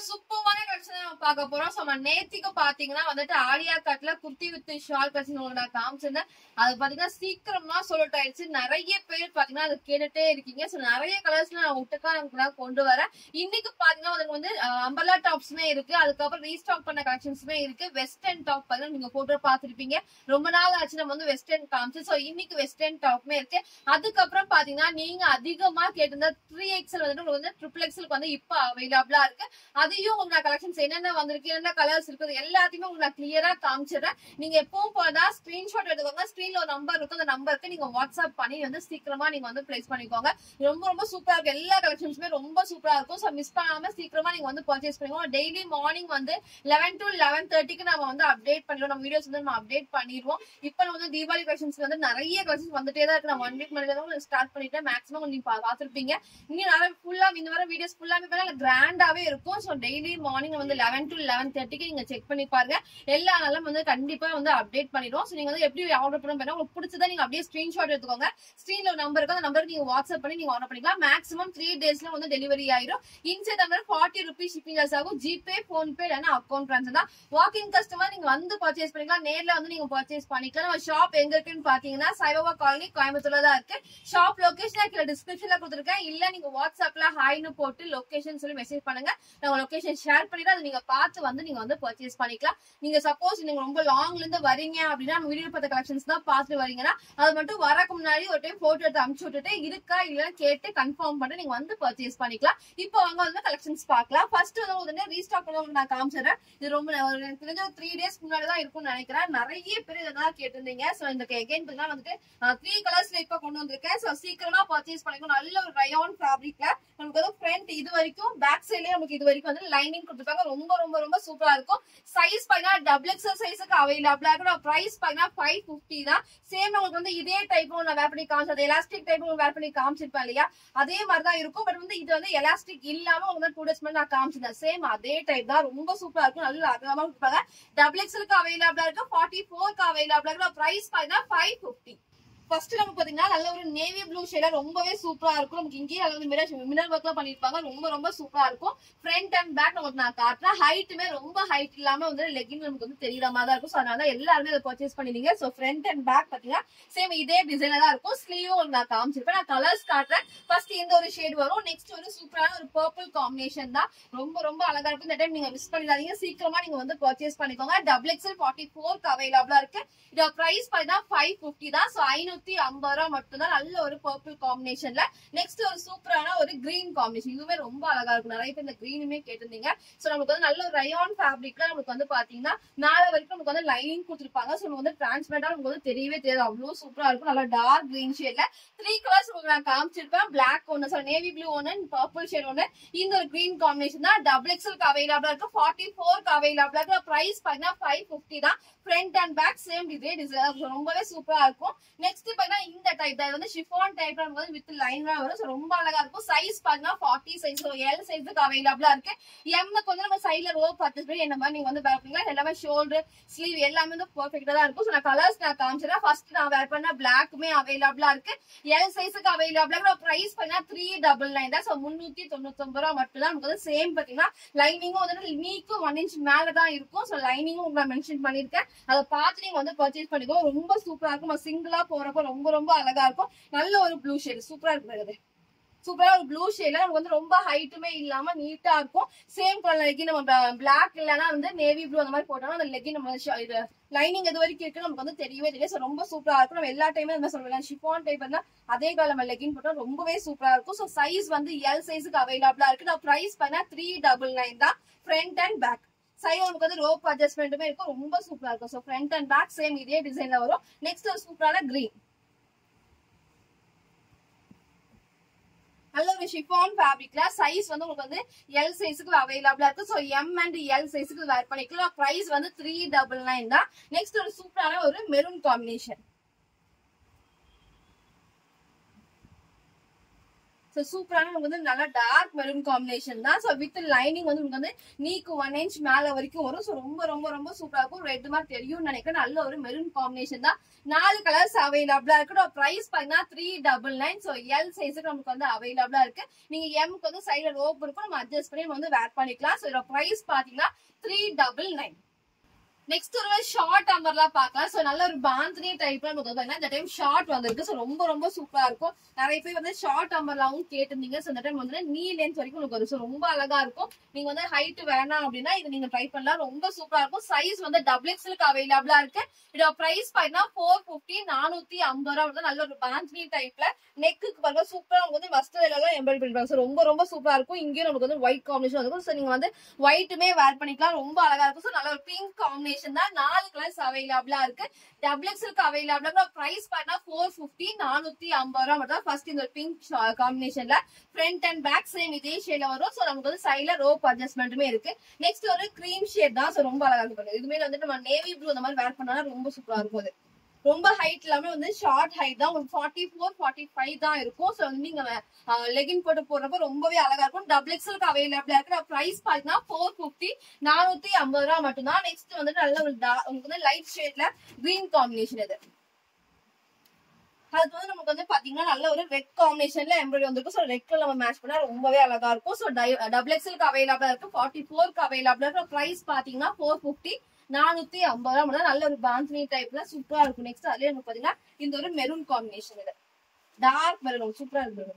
சூப்பரான கலெக்ஷன் நம்ம பார்க்க போறோம் So, நம்ம நேத்திக்கு பாத்தீங்கன்னா வந்துட்டு ஆலியா கட்ல குர்த்தி வித் ஷால் கலெக்ஷன் உங்களுக்கு நான் காமிச்சிருந்தேன் அது பாத்தீங்கன்னா சீக்கிரமா சொல்லிட்டு ஆயிடுச்சு நிறைய பேர் பாத்தீங்கன்னா அது கேட்டுட்டே இருக்கீங்க சோ நிறைய கலர்ஸ்ல நான் விட்டுக்கா நான் கொண்டு வரேன் இன்னைக்கு பாத்தீங்கன்னா அதுக்கு வந்து அம்பர்லா டாப்ஸ்மே இருக்கு அதுக்கப்புறம் ரீஸ்டாக் பண்ண கலெக்ஷன்ஸுமே இருக்கு வெஸ்டர்ன் டாப் பாத்தீங்கன்னா நீங்க போட்டோ பாத்திருப்பீங்க ரொம்ப நாள் ஆச்சு நம்ம வந்து வெஸ்டர்ன் காமிச்சு சோ இன்னைக்கு வெஸ்டர்ன் டாப்மே இருக்கு அதுக்கப்புறம் பாத்தீங்கன்னா நீங்க அதிகமா கேட்டிருந்த த்ரீ எக்ஸல் வந்துட்டு உங்களுக்கு வந்து ட்ரிபிள் எக்ஸலுக்கு வந்து இப்ப அவைலபிளா இருக்கு அதையும் உங்களுக்கு நான் கலெக்ஷன்ஸ் என்னென்ன வந்திருக்கு என்னென்ன கலர்ஸ் இருக்குது எல்லாத்தையுமே உங்களுக்கு நான் கிளியரா காமிச்சிடுறேன் நீங்க எப்பவும் போலதான் ஸ்கிரீன்ஷாட் எடுத்துக்கோங்க ஸ்கிரீன்ல ஒரு நம்பர் இருக்கும் அந்த நம்பருக்கு நீங்க வாட்ஸ்அப் பண்ணி வந்து சீக்கிரமா நீங்க வந்து பிளேஸ் பண்ணிக்கோங்க ரொம்ப ரொம்ப சூப்பரா இருக்கு எல்லா கலெக்ஷன்ஸுமே ரொம்ப சூப்பரா இருக்கும் ஸோ மிஸ் பண்ணாம சீக்கிரமா நீங்க வந்து பர்ச்சேஸ் பண்ணிக்கோங்க டெய்லி மார்னிங் வந்து லெவன் டு லெவன் தேர்ட்டிக்கு நம்ம வந்து அப்டேட் பண்ணிடுவோம் நம்ம வீடியோஸ் வந்து நம்ம அப்டேட் பண்ணிடுவோம் இப்போ நம்ம வந்து தீபாவளி கலெக்ஷன்ஸ் வந்து நிறைய கலெக்ஷன்ஸ் வந்துட்டே தான் இருக்கு நான் ஒன் வீக் முன்னாடி ஸ்டார்ட் பண்ணிட்டேன் மேக்ஸிமம் நீங்க பா- பார்த்திருப்பீங்க இன்னும் நிறைய ஃபுல்லா இந்த வர வீடியோஸ் ஃபுல்லாமே பண்ணா கிராண்டாவே இருக்கும் ஸோ டெய்லி மார்னிங் வந்து லெவன் டு லெவன் தேர்ட்டிக்கு நீங்க செக் பண்ணி பாருங்க எல்லா நாளும் வந்து கண்டிப்பா வந்து அப்டேட் பண்ணிடுவோம் ஸோ நீங்க வந்து எப்படி ஆர்டர் பண்ண பண்ணா உங்களுக்கு பிடிச்சதா நீங்க அப்படியே ஸ்கிரீன்ஷாட் எடுத்துக்கோங்க ஸ்க்ரீன்ல ஒரு நம்பர் இருக்கு அந்த நம்பருக்கு நீங்க வாட்ஸ்அப் பண்ணி நீங்க ஆர்டர் பண்ணிக்கலாம் மேக்ஸிமம் த்ரீ டேஸ்ல வந்து டெலிவரி ஆயிரும் inside Tamil forty rupees shipping charge ஆகும் ஜிபே போன்பே இல்லைன்னா அக்கௌண்ட் ட்ரான்ஸ்ஃபர் தான் வாக்கிங் கஸ்டமர் நீங்க வந்து பர்ச்சேஸ் பண்ணிக்கலாம் நேர்ல வந்து நீங்க பர்ச்சேஸ் பண்ணிக்கலாம் நம்ம ஷாப் எங்க இருக்குன்னு பாத்தீங்கன்னா சாய்பாபா காலனி கோயம்புத்தூர்ல தான் இருக்கு ஷாப் லொகேஷன் கீழே டிஸ்கிரிப்ஷன்ல கொடுத்துருக்கேன் இல்ல நீங்க வாட்ஸ்அப்ல ஹாய்னு போட்டு லொகேஷன் சொல்லி மெசேஜ் பண்ணுங்க நான் லொகேஷன் ஷேர் பண்ணிட்டு அதை நீங்க பார்த்து வந்து நீங்க வந்து பர்ச்சேஸ் பண்ணிக்கலாம் நீங்க சப்போஸ் நீங்க ரொம்ப லாங்ல இருந்து வரீங்க அப்படின்னா நம்ம வீடியோ பார்த்த கலெக்ஷன்ஸ் தான் பார்த்துட்டு வரீங்கன்னா அது மட்டும் வரக்கு முன்னாடி ஒரு டைம் போட்டோ எடுத்து அனுப்பிச்சு விட்டுட்டு இருக்கா இல்லைன்னு கேட்டு கன்ஃபார்ம் பண்ணி நீங்க வந்து பர்ச்சேஸ் பண்ணிக்கலாம் இப்போ வாங்க வந்து கலெக்ஷன்ஸ் பார்க்கலாம் ஃபர்ஸ்ட் வந்து உடனே ரீஸ்டாக் பண்ண நான் காமிச்சிடுறேன் இது ரொம்ப ஒரு எனக்கு தெரிஞ்ச ஒரு த்ரீ டேஸ் முன்னாடி தான் இருக்கும்னு நினைக்கிறேன் நிறைய பேர் இதெல்லாம் கேட்டிருந்தீங்க ஸோ இந்த எகைன் பார்த்தீங்கன்னா வந்துட்டு த்ரீ கலர்ஸ்ல இப்போ கொண்டு வந்திருக்கேன் ஸோ சீக்கிரமா பர்ச்சேஸ் பண்ணிக்கணும் நல்ல ஒரு ரயான் ஃபேப்ரிக்ல நமக்கு வந்து ஃப்ரண்ட் இது வரைக்கும் பேக் சைட்லயே நமக்கு இது வரைக்கும் வந்து லைனிங் கொடுத்துருக்காங்க ரொம்ப ரொம்ப ரொம்ப சூப்பரா இருக்கும் சைஸ் பாத்தீங்கன்னா டபுள் எக்ஸல் சைஸுக்கு அவைலபிளா இருக்கு பிரைஸ் பாத்தீங்கன்னா ஃபைவ் ஃபிஃப்டி தான் சேம் உங்களுக்கு வந்து இதே டைப் நான் வேர் பண்ணி காமிச்சது எலாஸ்டிக் டைப் வேர் பண்ணி காமிச்சிருப்பேன் இல்லையா அதே மாதிரி தான் இருக்கும் பட் வந்து இது வந்து எலாஸ்டிக் இல்லாம உங்களுக்கு டூ டேஸ் நான் காமிச்சிருந்தேன் சேம் அதே டைப் தான் ரொம்ப சூப்பரா இருக்கும் நல்ல அகலமா கொடுப்பாங்க டபுள் எக்ஸலுக்கு அவைலபிளா இருக்கு ஃபார்ட்டி ஃபோருக்கு அவைலபிளா இருக்கு பிரைஸ் பாத்தீங்கன்னா ஃபைவ் ஃபிஃப்டி ஃபர்ஸ்ட் நம்ம பாத்தீங்கன்னா நல்ல ஒரு நேவி ப்ளூ ஷேடா ரொம்பவே சூப்பரா இருக்கும் நமக்கு இங்கேயே அதாவது மிரர் மிரர் ஒர்க்லாம் பண்ணிருப்பாங்க ரொம்ப ரொம்ப சூப்பரா இருக்கும் ஃப்ரண்ட் அண்ட் பேக் நமக்கு நான் காட்டுறேன் ஹைட்டுமே ரொம்ப ஹைட் இல்லாம வந்து லெகின் நமக்கு வந்து தெரியற மாதிரி தான் இருக்கும் ஸோ அதனால எல்லாருமே இதை பர்ச்சேஸ் பண்ணிடுங்க ஸோ ஃப்ரண்ட் அண்ட் பேக் பாத்தீங்கன்னா சேம் இதே டிசைன்ல தான் இருக்கும் ஸ்லீவும் உங்களுக்கு நான் காமிச்சிருப்பேன் நான் கலர்ஸ் காட்டுறேன் ஃபர்ஸ்ட் இந்த ஒரு ஷேட் வரும் நெக்ஸ்ட் ஒரு சூப்பரான ஒரு பர்பிள் காம்பினேஷன் தான் ரொம்ப ரொம்ப அழகா இருக்கும் இந்த டைம் நீங்க மிஸ் பண்ணிடாதீங்க சீக்கிரமா நீங்க வந்து பர்ச்சேஸ் பண்ணிக்கோங்க டபுள் எக்ஸ்எல் ஃபார்ட்டி ஃபோர்க்கு அவைலபிளா இருக்கு இதோட பிரைஸ் பாத்தீங்கன்னா ஃபைவ் ஃபிஃப்டி தான் ஸோ ஐநூத்தி ஐம்பது ரூபா மட்டும் தான் நல்ல ஒரு பர்பிள் காம்பினேஷன்ல நெக்ஸ்ட் ஒரு சூப்பரான ஒரு கிரீன் காம்பினேஷன் இதுவுமே ரொம்ப அழகா இருக்கும் நிறைய பேர் இந்த கிரீனுமே கேட்டிருந்தீங்க ஸோ நமக்கு வந்து நல்ல ஒரு ரயான் ஃபேப்ரிக்ல நமக்கு வந்து பாத்தீங்கன்னா மேல வரைக்கும் நமக்கு வந்து லைனிங் கொடுத்துருப்பாங்க ஸோ நமக்கு வந்து டிரான்ஸ்பரண்டா நமக்கு வந்து தெரியவே தெரியாது அவ்வளவு சூப்பரா இருக்கும் நல்லா டார்க் கிரீன் ஷேட்ல த்ரீ கலர்ஸ் உங்களுக்கு நான் காமிச்சிருப்பேன் பிளாக் ஒன்று சார் நேவி ப்ளூ ஒன்று பர்பிள் ஷேட் ஒன்று இந்த ஒரு கிரீன் காம்பினேஷன் தான் டபுள் எக்ஸ்எல்க்கு அவைலபிளா இருக்கு ஃபார்ட்டி ஃபோர்க்கு அவைலபிளா இருக்கு பிரைஸ் பாத்தீங்கன்னா ஃபைவ் ஃபிஃப்டி தான் ஃப்ரண்ட் அண்ட் பேக் சேம் இதே டிசைன் ரொம்பவே சூப்பரா இருக்கும் நெக்ஸ்ட் பாத்தீங்கன்னா இந்த டைப் தான் இது வந்து ஷிஃபான் டைப் வந்து வித் லைன் வரும் So, ரொம்ப அழகா இருக்கும் சைஸ் பாத்தீங்கன்னா ஃபார்ட்டி சைஸ் எல் சைஸுக்கு அவைலபிளா இருக்கு எம்க்கு வந்து நம்ம சைட்ல ரோ பர்ச்சேஸ் பண்ணி என்ன மாதிரி நீங்க வந்து வேர் பண்ணீங்களா எல்லாமே ஷோல்டர் ஸ்லீவ் எல்லாமே வந்து பெர்ஃபெக்ட்டா தான் இருக்கும் ஸோ நான் கலர்ஸ் நான் காமிச்சிடறேன் ஃபர்ஸ்ட் நான் வேர் பண்ண பிளாக்குமே அவைலபிளா இருக்கு எல் சைஸுக்கு அவைலபிளா இருக்கு பிரைஸ் பாத்தீங்கன்னா த்ரீ டபுள் நைன் தான் ஸோ முன்னூத்தி தொண்ணூத்தி ஒன்பது ரூபா மட்டும் தான் நமக்கு வந்து சேம் பாத்தீங்கன்னா லைனிங்கும் வந்து நீக்கும் ஒன் இன்ச் மேல தான் இருக்கும் ஸோ லைனிங்கும் நான் மென்ஷன் பண்ணிருக்கேன் அதை பார்த்து நீங்க வந்து பர்ச்சேஸ் பண்ணிக்கோ ரொம்ப சூப்பரா இருக்கும் சிங்கிளா போறப்ப ரொம்ப ரொம்ப அழகா இருக்கும் நல்ல ஒரு ப்ளூ ஷேட் சூப்பரா இருக்குது சூப்பரா ஒரு ப்ளூ ஷேட்ல நமக்கு வந்து ரொம்ப ஹைட்டுமே இல்லாம நீட்டா இருக்கும் சேம் கலர் லெகின் நம்ம பிளாக் இல்லைன்னா வந்து நேவி ப்ளூ அந்த மாதிரி போட்டோம்னா அந்த லெகின் நம்ம ஷ- இது லைனிங் எது வரைக்கும் இருக்கு நமக்கு வந்து தெரியவே தெரியும் So, ரொம்ப சூப்பரா இருக்கும் நம்ம எல்லா டைமே அந்த மாதிரி சொல்லலாம் ஷிஃபான் டைப் இருந்தா அதே கலர் நம்ம லெகின் போட்டா ரொம்பவே சூப்பரா இருக்கும் ஸோ சைஸ் வந்து எல் சைஸுக்கு அவைலபிளா இருக்கு நான் பிரைஸ் பண்ணா த்ரீ டபுள் நைன் தான் ஃப்ரண்ட் அண்ட் பேக் சைடு நமக்கு வந்து ரோப் அட்ஜஸ்ட்மெண்ட்டுமே இருக்கும் ரொம்ப சூப்பரா இருக்கும் so front and back same இதே டிசைன்ல வரும் நெக்ஸ்ட் ஒரு சூப்பரான கிரீன் நல்ல ஒரு ஷிஃபான் ஃபேப்ரிக்ல சைஸ் வந்து உங்களுக்கு வந்து எல் சைஸுக்கு அவைலபிளா இருக்கு ஸோ எம் அண்ட் எல் சைஸுக்கு வேர் பண்ணிக்கலாம் பிரைஸ் வந்து த்ரீ டபுள் நைன் தான் நெக்ஸ்ட் ஒரு சூப்பரான ஒரு மெரூன் காம்பினேஷன் ஸோ சூப்பரான உங்களுக்கு வந்து நல்லா டார்க் மெரூன் காம்பினேஷன் தான் ஸோ வித் லைனிங் வந்து உங்களுக்கு வந்து நீக்கு ஒன் இன்ச் மேல வரைக்கும் வரும் ஸோ ரொம்ப ரொம்ப ரொம்ப சூப்பரா இருக்கும் ரெட் மாதிரி தெரியும்னு நினைக்கிறேன் நல்ல ஒரு மெரூன் காம்பினேஷன் தான் நாலு கலர்ஸ் அவைலபிளா இருக்கு பிரைஸ் பாத்தீங்கன்னா three double nine so L சைஸுக்கு நமக்கு வந்து அவைலபிளா இருக்கு நீங்க எம்க்கு வந்து சைடுல ரோப் இருக்கும் நம்ம அட்ஜஸ்ட் பண்ணி நம்ம வந்து வேர் பண்ணிக்கலாம் ஸோ இதோட பிரைஸ் பாத்தீங்கன்னா த்ரீ டபுள் நைன் நெக்ஸ்ட் ஒரு ஷார்ட் அம்பர்லாம் பார்க்கலாம் சோ நல்ல ஒரு பாந்தினி டைப்ல நமக்கு வந்து இந்த டைம் ஷார்ட் வந்திருக்கு சோ ரொம்ப ரொம்ப சூப்பரா இருக்கும் நிறைய பேர் வந்து ஷார்ட் அம்பர்லாவும் கேட்டிருந்தீங்க சோ இந்த டைம் வந்து நீ லென்த் வரைக்கும் உங்களுக்கு வரும் So, ரொம்ப அழகா இருக்கும் நீங்க வந்து ஹைட் வேணாம் அப்படின்னா இது நீங்க ட்ரை பண்ணலாம் ரொம்ப சூப்பரா இருக்கும் சைஸ் வந்து டபுள் எக்ஸ்எலுக்கு அவைலபிளா இருக்கு இதோட பிரைஸ் பாத்தீங்கன்னா ஃபோர் பிப்டி நானூத்தி ஐம்பது ரூபா வந்து நல்ல ஒரு பாந்தினி டைப்ல நெக்குக்கு பாருங்க சூப்பரா உங்களுக்கு வந்து மஸ்டர் எல்லாம் எம்ப்ராய்டரி பண்ணிருப்பாங்க So, ரொம்ப ரொம்ப சூப்பரா இருக்கும் இங்கேயும் நமக்கு வந்து ஒயிட் காம்பினேஷன் இருக்கும் சோ நீங்க வந்து ஒயிட்டுமே வேர் பண்ணிக்கலாம் ரொம்ப அழகா இருக்கும் சோ நல்ல ஒரு பிங்க் காம்பினேஷன் தான் நாலு கலர்ஸ் அவைலபிளா இருக்கு டபுள் எக்ஸ்எலுக்கு அவைலபிளா பிரைஸ் பார்த்தா ஃபோர் பிப்டி நானூத்தி ஐம்பது ரூபா மட்டும் ஃபர்ஸ்ட் இந்த பிங்க் காம்பினேஷன்ல ஃப்ரண்ட் அண்ட் பேக் சேம் இதே ஷேட்ல வரும் சோ நமக்கு வந்து சைட்ல ரோப் அட்ஜஸ்ட்மெண்ட்டுமே இருக்கு நெக்ஸ்ட் ஒரு கிரீம் ஷேட் தான் சோ ரொம்ப அழகா இருக்கும் இதுமே வந்துட்டு நம்ம நேவி ப்ளூ அந்த மாதிரி வேர் பண்ணா ரொம்ப சூப்பரா இருக்கும் அது ரொம்ப ஹைட் எல்லாமே வந்து ஷார்ட் ஹைட் தான் உங்களுக்கு ஃபார்ட்டி ஃபோர் ஃபார்ட்டி ஃபைவ் தான் இருக்கும் ஸோ வந்து நீங்க லெகின் போட்டு போடுறப்ப ரொம்பவே அழகா இருக்கும் டபுள் எக்ஸ்எலுக்கு அவைலபிளா இருக்கு பிரைஸ் பாத்தீங்கன்னா ஃபோர் ஃபிஃப்டி நானூத்தி ஐம்பது ரூபா மட்டும்தான் நெக்ஸ்ட் வந்து நல்ல ஒரு da- உங்களுக்கு வந்து லைட் ஷேட்ல கிரீன் காம்பினேஷன் இது அதுக்கு வந்து நமக்கு வந்து பாத்தீங்கன்னா நல்ல ஒரு ரெட் காம்பினேஷன்ல எம்ப்ராய்டரி வந்திருக்கும் ஸோ ரெட் கலர் நம்ம மேட்ச் பண்ணா ரொம்பவே அழகா இருக்கும் ஸோ டபுள் எக்ஸ்எலுக்கு அவைலபிளா இருக்கு ஃபார்ட்டி ஃபோருக்கு அவைலபிளா இருக்கு பிரைஸ் பாத்தீங்கன்னா ஃபோர் ஃபிஃப்டி நானூத்தி ஐம்பது ரூபா மட்டும் நல்ல ஒரு பான்சனி டைப்ல சூப்பரா இருக்கும் நெக்ஸ்ட் அதுலயே நமக்கு பாத்தீங்கன்னா இந்த ஒரு மெரூன் காம்பினேஷன் இது டார்க் மெரூன் சூப்பரா இருக்கு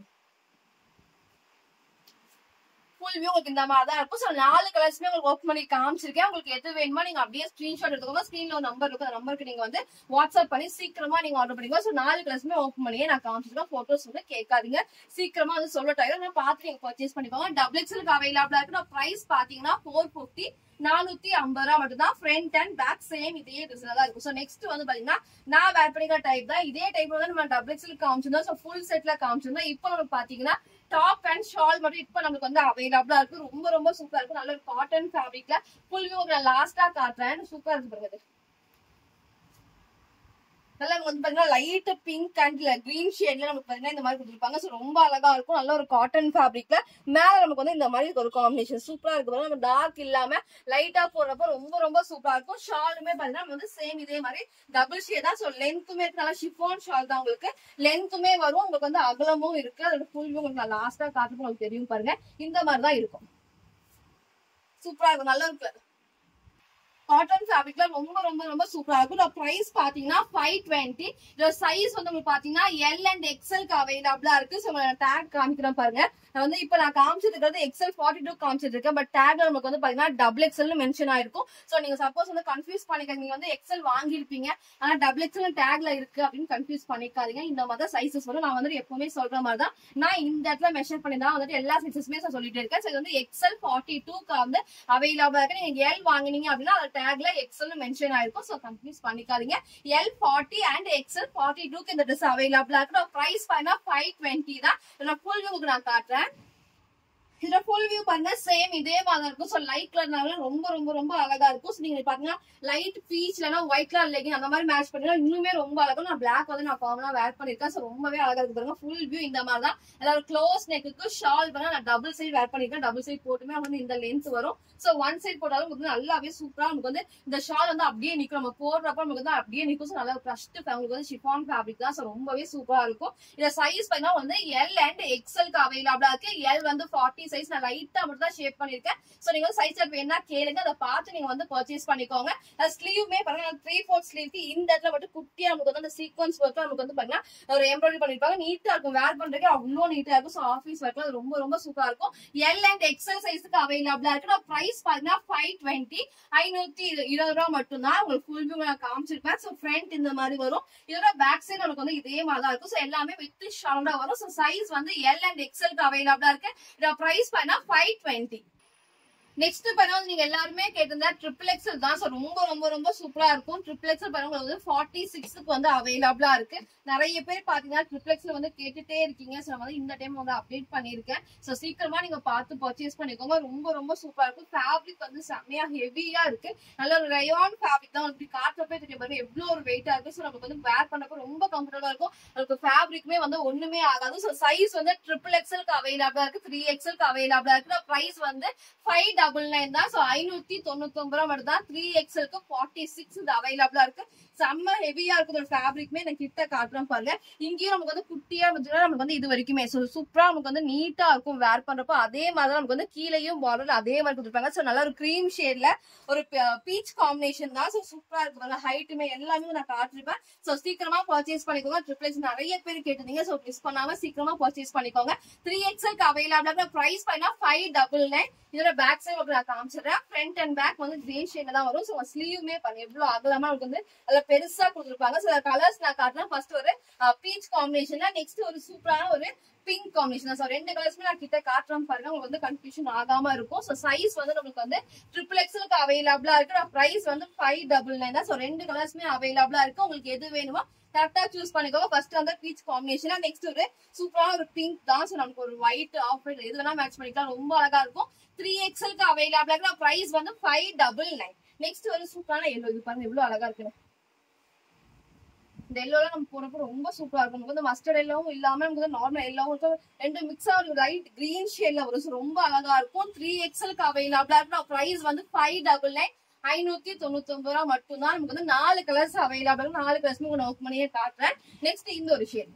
ஃபுல் வியூ உங்களுக்கு இந்த மாதிரி தான் இருக்கும் ஸோ நாலு கலர்ஸ்மே உங்களுக்கு ஒர்க் பண்ணி காமிச்சிருக்கேன் உங்களுக்கு எது வேணுமோ நீங்க அப்படியே ஸ்கிரீன்ஷாட் எடுத்துக்கோங்க ஸ்கிரீன்ல ஒரு நம்பர் இருக்கும் அந்த நம்பருக்கு நீங்க வந்து வாட்ஸ்அப் பண்ணி சீக்கிரமா நீங்க ஆர்டர் பண்ணிக்கோ ஸோ நாலு கலர்ஸ்மே ஓப்பன் பண்ணியே நான் காமிச்சிருக்கேன் போட்டோஸ் வந்து கேட்காதீங்க சீக்கிரமா வந்து சொல்ல டைம் நான் பார்த்து நீங்க பர்ச்சேஸ் பண்ணிக்கோங்க டபுள் எக்ஸ்எலுக்கு அவைலபிளா இருக்கு நான் பிரைஸ் பாத்தீங்கன்னா ஃபோர் ஃபிஃப்டி நானூத்தி ஐம்பது ரூபா மட்டும் தான் ஃப்ரண்ட் அண்ட் பேக் சேம் இதே ட்ரெஸ்ல தான் இருக்கும் ஸோ நெக்ஸ்ட் வந்து பாத்தீங்கன்னா நான் வேர் பண்ணிக்கிற டைப் தான் இதே டைப் வந்து நம்ம டபுள் எக்ஸ்எல் காமிச்சிருந்தோம் ஸோ ஃபுல் செட்ல காமிச்சிருந்தோம் இப்போ நம்ம பாத்தீங்கன்னா டாப் அண்ட் ஷால் மட்டும் இப்போ நமக்கு வந்து அவைலபிளா இருக்கு ரொம்ப ரொம்ப சூப்பரா இருக்கும் நல்ல ஒரு காட்டன் ஃபேப்ரிக்ல ஃபுல் வியூ நான் லாஸ்டா காட்டுறேன் சூப்பரா இருக்கு பாருங்க இது. நல்லா வந்து பாத்தீங்கன்னா லைட் பிங்க் அண்ட் கிரீன் ஷேட்ல நமக்கு பாத்தீங்கன்னா இந்த மாதிரி கொடுத்துருப்பாங்க ஸோ ரொம்ப அழகா இருக்கும் நல்ல ஒரு காட்டன் ஃபேப்ரிக்ல மேல நமக்கு வந்து இந்த மாதிரி ஒரு காம்பினேஷன் சூப்பரா இருக்கு பாருங்க நம்ம டார்க் இல்லாம லைட்டா போடுறப்ப ரொம்ப ரொம்ப சூப்பரா இருக்கும் ஷாலுமே பாத்தீங்கன்னா நம்ம வந்து சேம் இதே மாதிரி டபுள் ஷேட் தான் ஸோ லென்த்துமே இருக்கு நல்லா ஷிஃபான் ஷால் தான் உங்களுக்கு லென்த்துமே வரும் உங்களுக்கு வந்து அகலமும் இருக்கு அதோட ஃபுல் உங்களுக்கு நான் லாஸ்டா காட்டுறப்ப உங்களுக்கு தெரியும் பாருங்க இந்த மாதிரி தான் இருக்கும் சூப்பரா இருக்கும் நல்லா இருக்கு காட்டன் ஃபேப்ரிக்ல ரொம்ப ரொம்ப ரொம்ப சூப்பரா இருக்கும் இதோட பிரைஸ் பாத்தீங்கன்னா ஃபைவ் டுவெண்ட்டி இதோட சைஸ் வந்து உங்களுக்கு பாத்தீங்கன்னா எல் அண்ட் எக்ஸ்எல்க்கு அவைலபிளா இருக்கு ஸோ டேக் காமிக்கிறேன் பாருங்க நான் வந்து இப்ப நான் காமிச்சிட்டு இருக்கிறது எக்ஸ்எல் ஃபார்ட்டி டூ காமிச்சிட்டு இருக்கேன் பட் டேக்ல நமக்கு வந்து பாத்தீங்கன்னா டபுள் எக்ஸ்எல் மென்ஷன் ஆயிருக்கும் ஸோ நீங்க சப்போஸ் வந்து கன்ஃபியூஸ் பண்ணிக்க நீங்க வந்து எக்ஸ்எல் வாங்கியிருப்பீங்க ஆனா டபுள் எக்ஸ்எல் டேக்ல இருக்கு அப்படின்னு கன்ஃபியூஸ் பண்ணிக்காதீங்க இந்த மாதிரி தான் சைசஸ் வரும் நான் வந்துட்டு எப்பவுமே சொல்ற மாதிரி தான் நான் இந்த இடத்துல மெஷர் பண்ணி தான் வந்துட்டு எல்லா சைசஸுமே நான் சொல்லிட்டு இருக்கேன் ஸோ இது வந்து எக்ஸ்எல் ஃபார்ட்டி டூக்கு வந்து அவைலபிளா இருக்கு நீங்க எல் வாங்குனீங்க அப்படின்னா அது டேக்ல எக்ஸ்எல் மென்ஷன் ஆயிருக்கும் ஸோ கன்ஃபியூஸ் பண்ணிக்காதீங்க L forty and XL forty டூக்கு இந்த ட்ரெஸ் அவைலபிளா இருக்கு பிரைஸ் பார்த்தா ஃபைவ் டுவெண்ட்டி தான் நான் ஃபுல் உங்களுக்கு நான் காட்டுறேன் இதுல ஃபுல் வியூ பாருங்க சேம் இதே மாதிரி இருக்கும் ஸோ லைட் கலர்னால ரொம்ப ரொம்ப ரொம்ப அழகா இருக்கும் ஸோ நீங்க பாத்தீங்கன்னா லைட் பீச் இல்லைன்னா ஒயிட் கலர் லெகின் அந்த மாதிரி மேட்ச் பண்ணீங்கன்னா இன்னுமே ரொம்ப அழகும் நான் பிளாக் வந்து நான் காமனா வேர் பண்ணிருக்கேன் ஸோ ரொம்பவே அழகா இருக்கு பாருங்க ஃபுல் வியூ இந்த மாதிரி தான் அதாவது க்ளோஸ் நெக்குக்கு ஷால் பண்ணா நான் டபுள் சைடு வேர் பண்ணிருக்கேன் டபுள் சைடு போட்டுமே வந்து இந்த லென்த் வரும் ஸோ ஒன் சைடு போட்டாலும் உங்களுக்கு நல்லாவே சூப்பரா நமக்கு வந்து இந்த ஷால் வந்து அப்படியே நிக்கும் நம்ம போடுறப்ப நமக்கு வந்து அப்படியே நிக்கும் ஸோ நல்லா க்ரஷ்ட் உங்களுக்கு வந்து ஷிஃபான் ஃபேப்ரிக் தான் ஸோ ரொம்பவே சூப்பரா இருக்கும் இந்த சைஸ் பார்த்தீங்கன்னா வந்து எல் அண்ட் எக்ஸ்எல்க்கு அவைலபிளா இருக்கு எல் வந்து ஃபார்ட்டி சைஸ் நான் லைட்டா மட்டும் தான் ஷேப் பண்ணிருக்கேன் சோ நீங்க வந்து சைஸ் வேணா கேளுங்க அதை பார்த்து நீங்க வந்து பர்ச்சேஸ் பண்ணிக்கோங்க ஸ்லீவுமே பாருங்க த்ரீ ஃபோர்த் ஸ்லீவ்க்கு இந்த இடத்துல மட்டும் குட்டியா நமக்கு வந்து அந்த சீக்வன்ஸ் ஒர்க் நமக்கு வந்து பாத்தீங்கன்னா ஒரு எம்ப்ராய்டரி பண்ணிருப்பாங்க நீட்டா இருக்கும் வேர் பண்றதுக்கு அவ்வளோ நீட்டா இருக்கும் ஸோ ஆஃபீஸ் ஒர்க்ல அது ரொம்ப ரொம்ப சூப்பரா இருக்கும் எல் அண்ட் எக்ஸ்எல் சைஸ்க்கு அவைலபிளா இருக்கு நான் பிரைஸ் பாத்தீங்கன்னா ஃபைவ் டுவெண்ட்டி ஐநூத்தி இருபது ரூபா மட்டும் தான் உங்களுக்கு ஃபுல் வியூ நான் காமிச்சிருப்பேன் ஸோ ஃப்ரண்ட் இந்த மாதிரி வரும் இதோட பேக் சைடு நமக்கு வந்து இதே மாதிரி தான் இருக்கும் ஸோ எல்லாமே வித் ஷாலா வரும் ஸோ சைஸ் வந்து எல் அண்ட் எக்ஸ்எல்க்கு அவைலபிளா இருக்கு இதோட பிரைஸ் பாத்தீங்கன்னா ஃபைவ் டுவெண்ட்டி நெக்ஸ்ட் பாருங்க வந்து நீங்க எல்லாருமே கேட்டிருந்தா ட்ரிபிள் எக்ஸல் தான் ஸோ ரொம்ப ரொம்ப ரொம்ப சூப்பரா இருக்கும் ட்ரிபிள் எக்ஸல் பாருங்க வந்து ஃபார்ட்டி சிக்ஸ்க்கு வந்து அவைலபிளா இருக்கு நிறைய பேர் பாத்தீங்கன்னா ட்ரிபிள் எக்ஸல் வந்து கேட்டுட்டே இருக்கீங்க ஸோ வந்து இந்த டைம் வந்து அப்டேட் பண்ணிருக்கேன் ஸோ சீக்கிரமா நீங்க பார்த்து பர்ச்சேஸ் பண்ணிக்கோங்க ரொம்ப ரொம்ப சூப்பரா இருக்கும் ஃபேப்ரிக் வந்து செம்மையா ஹெவியா இருக்கு நல்ல ஒரு ரயான் ஃபேப்ரிக் தான் உங்களுக்கு காட்டுறப்பே தெரியும் பாருங்க எவ்வளவு ஒரு வெயிட்டா இருக்கு ஸோ நமக்கு வந்து வேர் பண்ணப்போ ரொம்ப கம்ஃபர்டபுளா இருக்கும் அதுக்கு ஃபேப்ரிக்குமே வந்து ஒண்ணுமே ஆகாது ஸோ சைஸ் வந்து ட்ரிபிள் எக்ஸலுக்கு அவைலபிளா இருக்கு த்ரீ எக்ஸலுக்கு அவைலபிளா இருக்கு பிரைஸ் வந்து ஃபைவ் டபுள் நைன் தான் ஸோ ஐநூத்தி தொண்ணூத்தி ஒன்பது ரூபா மட்டும் தான் த்ரீ எக்ஸலுக்கு ஃபார்ட்டி சிக்ஸ் இது அவைலபிளா இருக்கு செம்ம ஹெவியா இருக்குது ஒரு ஃபேப்ரிக்மே நான் கிட்ட காட்டுறேன் பாருங்க இங்கேயும் நமக்கு வந்து குட்டியா இருந்துச்சுன்னா நமக்கு வந்து இது வரைக்குமே ஸோ சூப்பரா நமக்கு வந்து நீட்டா இருக்கும் வேர் பண்றப்போ அதே மாதிரி தான் நமக்கு வந்து கீழேயும் பார்டர் அதே மாதிரி கொடுத்துருப்பாங்க ஸோ நல்ல ஒரு க்ரீம் ஷேட்ல ஒரு பீச் காம்பினேஷன் தான் ஸோ சூப்பரா இருக்கு பாருங்க ஹைட்டுமே எல்லாமே நான் காட்டிருப்பேன் ஸோ சீக்கிரமா பர்ச்சேஸ் பண்ணிக்கோங்க ட்ரிப்ளெக்ஸ் நிறைய பேர் கேட்டிருந்தீங்க ஸோ மிஸ் பண்ணாம சீக்கிரமா பர்ச்சேஸ் பண்ணிக்கோங்க த்ரீ எக்ஸலுக்கு அவைலபிளா பிரைஸ் பண்ணா ஃபைவ் டபுள் நைன் இதோட பேக் சைடு உங்களுக்கு நான் காமிச்சிடுறேன் ஃப்ரண்ட் அண்ட் பேக் வந்து கிரீன் ஷேட்ல தான் வரும் ஸோ ஸ்லீவுமே பாருங்க எவ்வளவு அகலமா உங்களுக்கு வந்து அதுல பெருசா கொடுத்துருப்பாங்க சில கலர்ஸ் நான் காட்டுறேன் ஃபர்ஸ்ட் ஒரு பீச் காம்பினேஷன்ல நெக்ஸ்ட் ஒரு சூப்பரான ஒரு பிங்க் காம்பினேஷன் ஸோ ரெண்டு கலர்ஸ்மே நான் கிட்ட காட்டுறேன் பாருங்க உங்களுக்கு வந்து கன்ஃபியூஷன் ஆகாம இருக்கும் ஸோ சைஸ் வந்து நம்மளுக்கு வந்து ட்ரிபிள் எக்ஸலுக்கு அவைலபிளா இருக்கு பிரைஸ் வந்து ஃபைவ் டபுள் நைன் தான் ஸோ ரெண்டு கலர்ஸ்மே அவைலபிளா இருக்கு உங்களுக்கு எது வேணுமோ கரெக்டா சூஸ் பண்ணிக்கோங்க ஃபர்ஸ்ட் வந்து பீச் காம்பினேஷன் நெக்ஸ்ட் ஒரு சூப்பரான ஒரு பிங்க் தான் ஸோ நமக்கு ஒரு ஒயிட் ஆஃப் ஒயிட் எது வேணா மேட்ச் பண்ணிக்கலாம் ரொம்ப அழகா இருக்கும் த்ரீ எக்ஸலுக்கு அவைலபிளா இருக்கு பிரைஸ் வந்து ஃபைவ் டபுள் நைன் நெக்ஸ்ட் ஒரு சூப்பரான எல்லோ இது பாருங்க எவ்வளவு அழகா இருக்கு இந்த எல்லோல நம்ம போறப்ப ரொம்ப சூப்பரா இருக்கும் நமக்கு வந்து மஸ்டர்ட் எல்லோவும் இல்லாம நமக்கு வந்து நார்மல் எல்லோவும் இருக்கும் ரெண்டு மிக்ஸ் ஆகும் லைட் கிரீன் ஷேட்ல வரும் So, ரொம்ப அழகா இருக்கும் த்ரீ எக்ஸலுக்கு அவைலபிளா இருக்கும் பிரைஸ் வந்து ஃபைவ் டபுள் நைன் ஐநூத்தி தொண்ணூத்தி ஒன்பது ரூபா மட்டும்தான் நமக்கு வந்து நாலு கலர்ஸ் அவைலபிள் நாலு கலர்ஸ் உங்களுக்கு நோட் பண்ணியே காட்டுறேன் நெக்ஸ்ட் இந்த ஒரு ஷேட்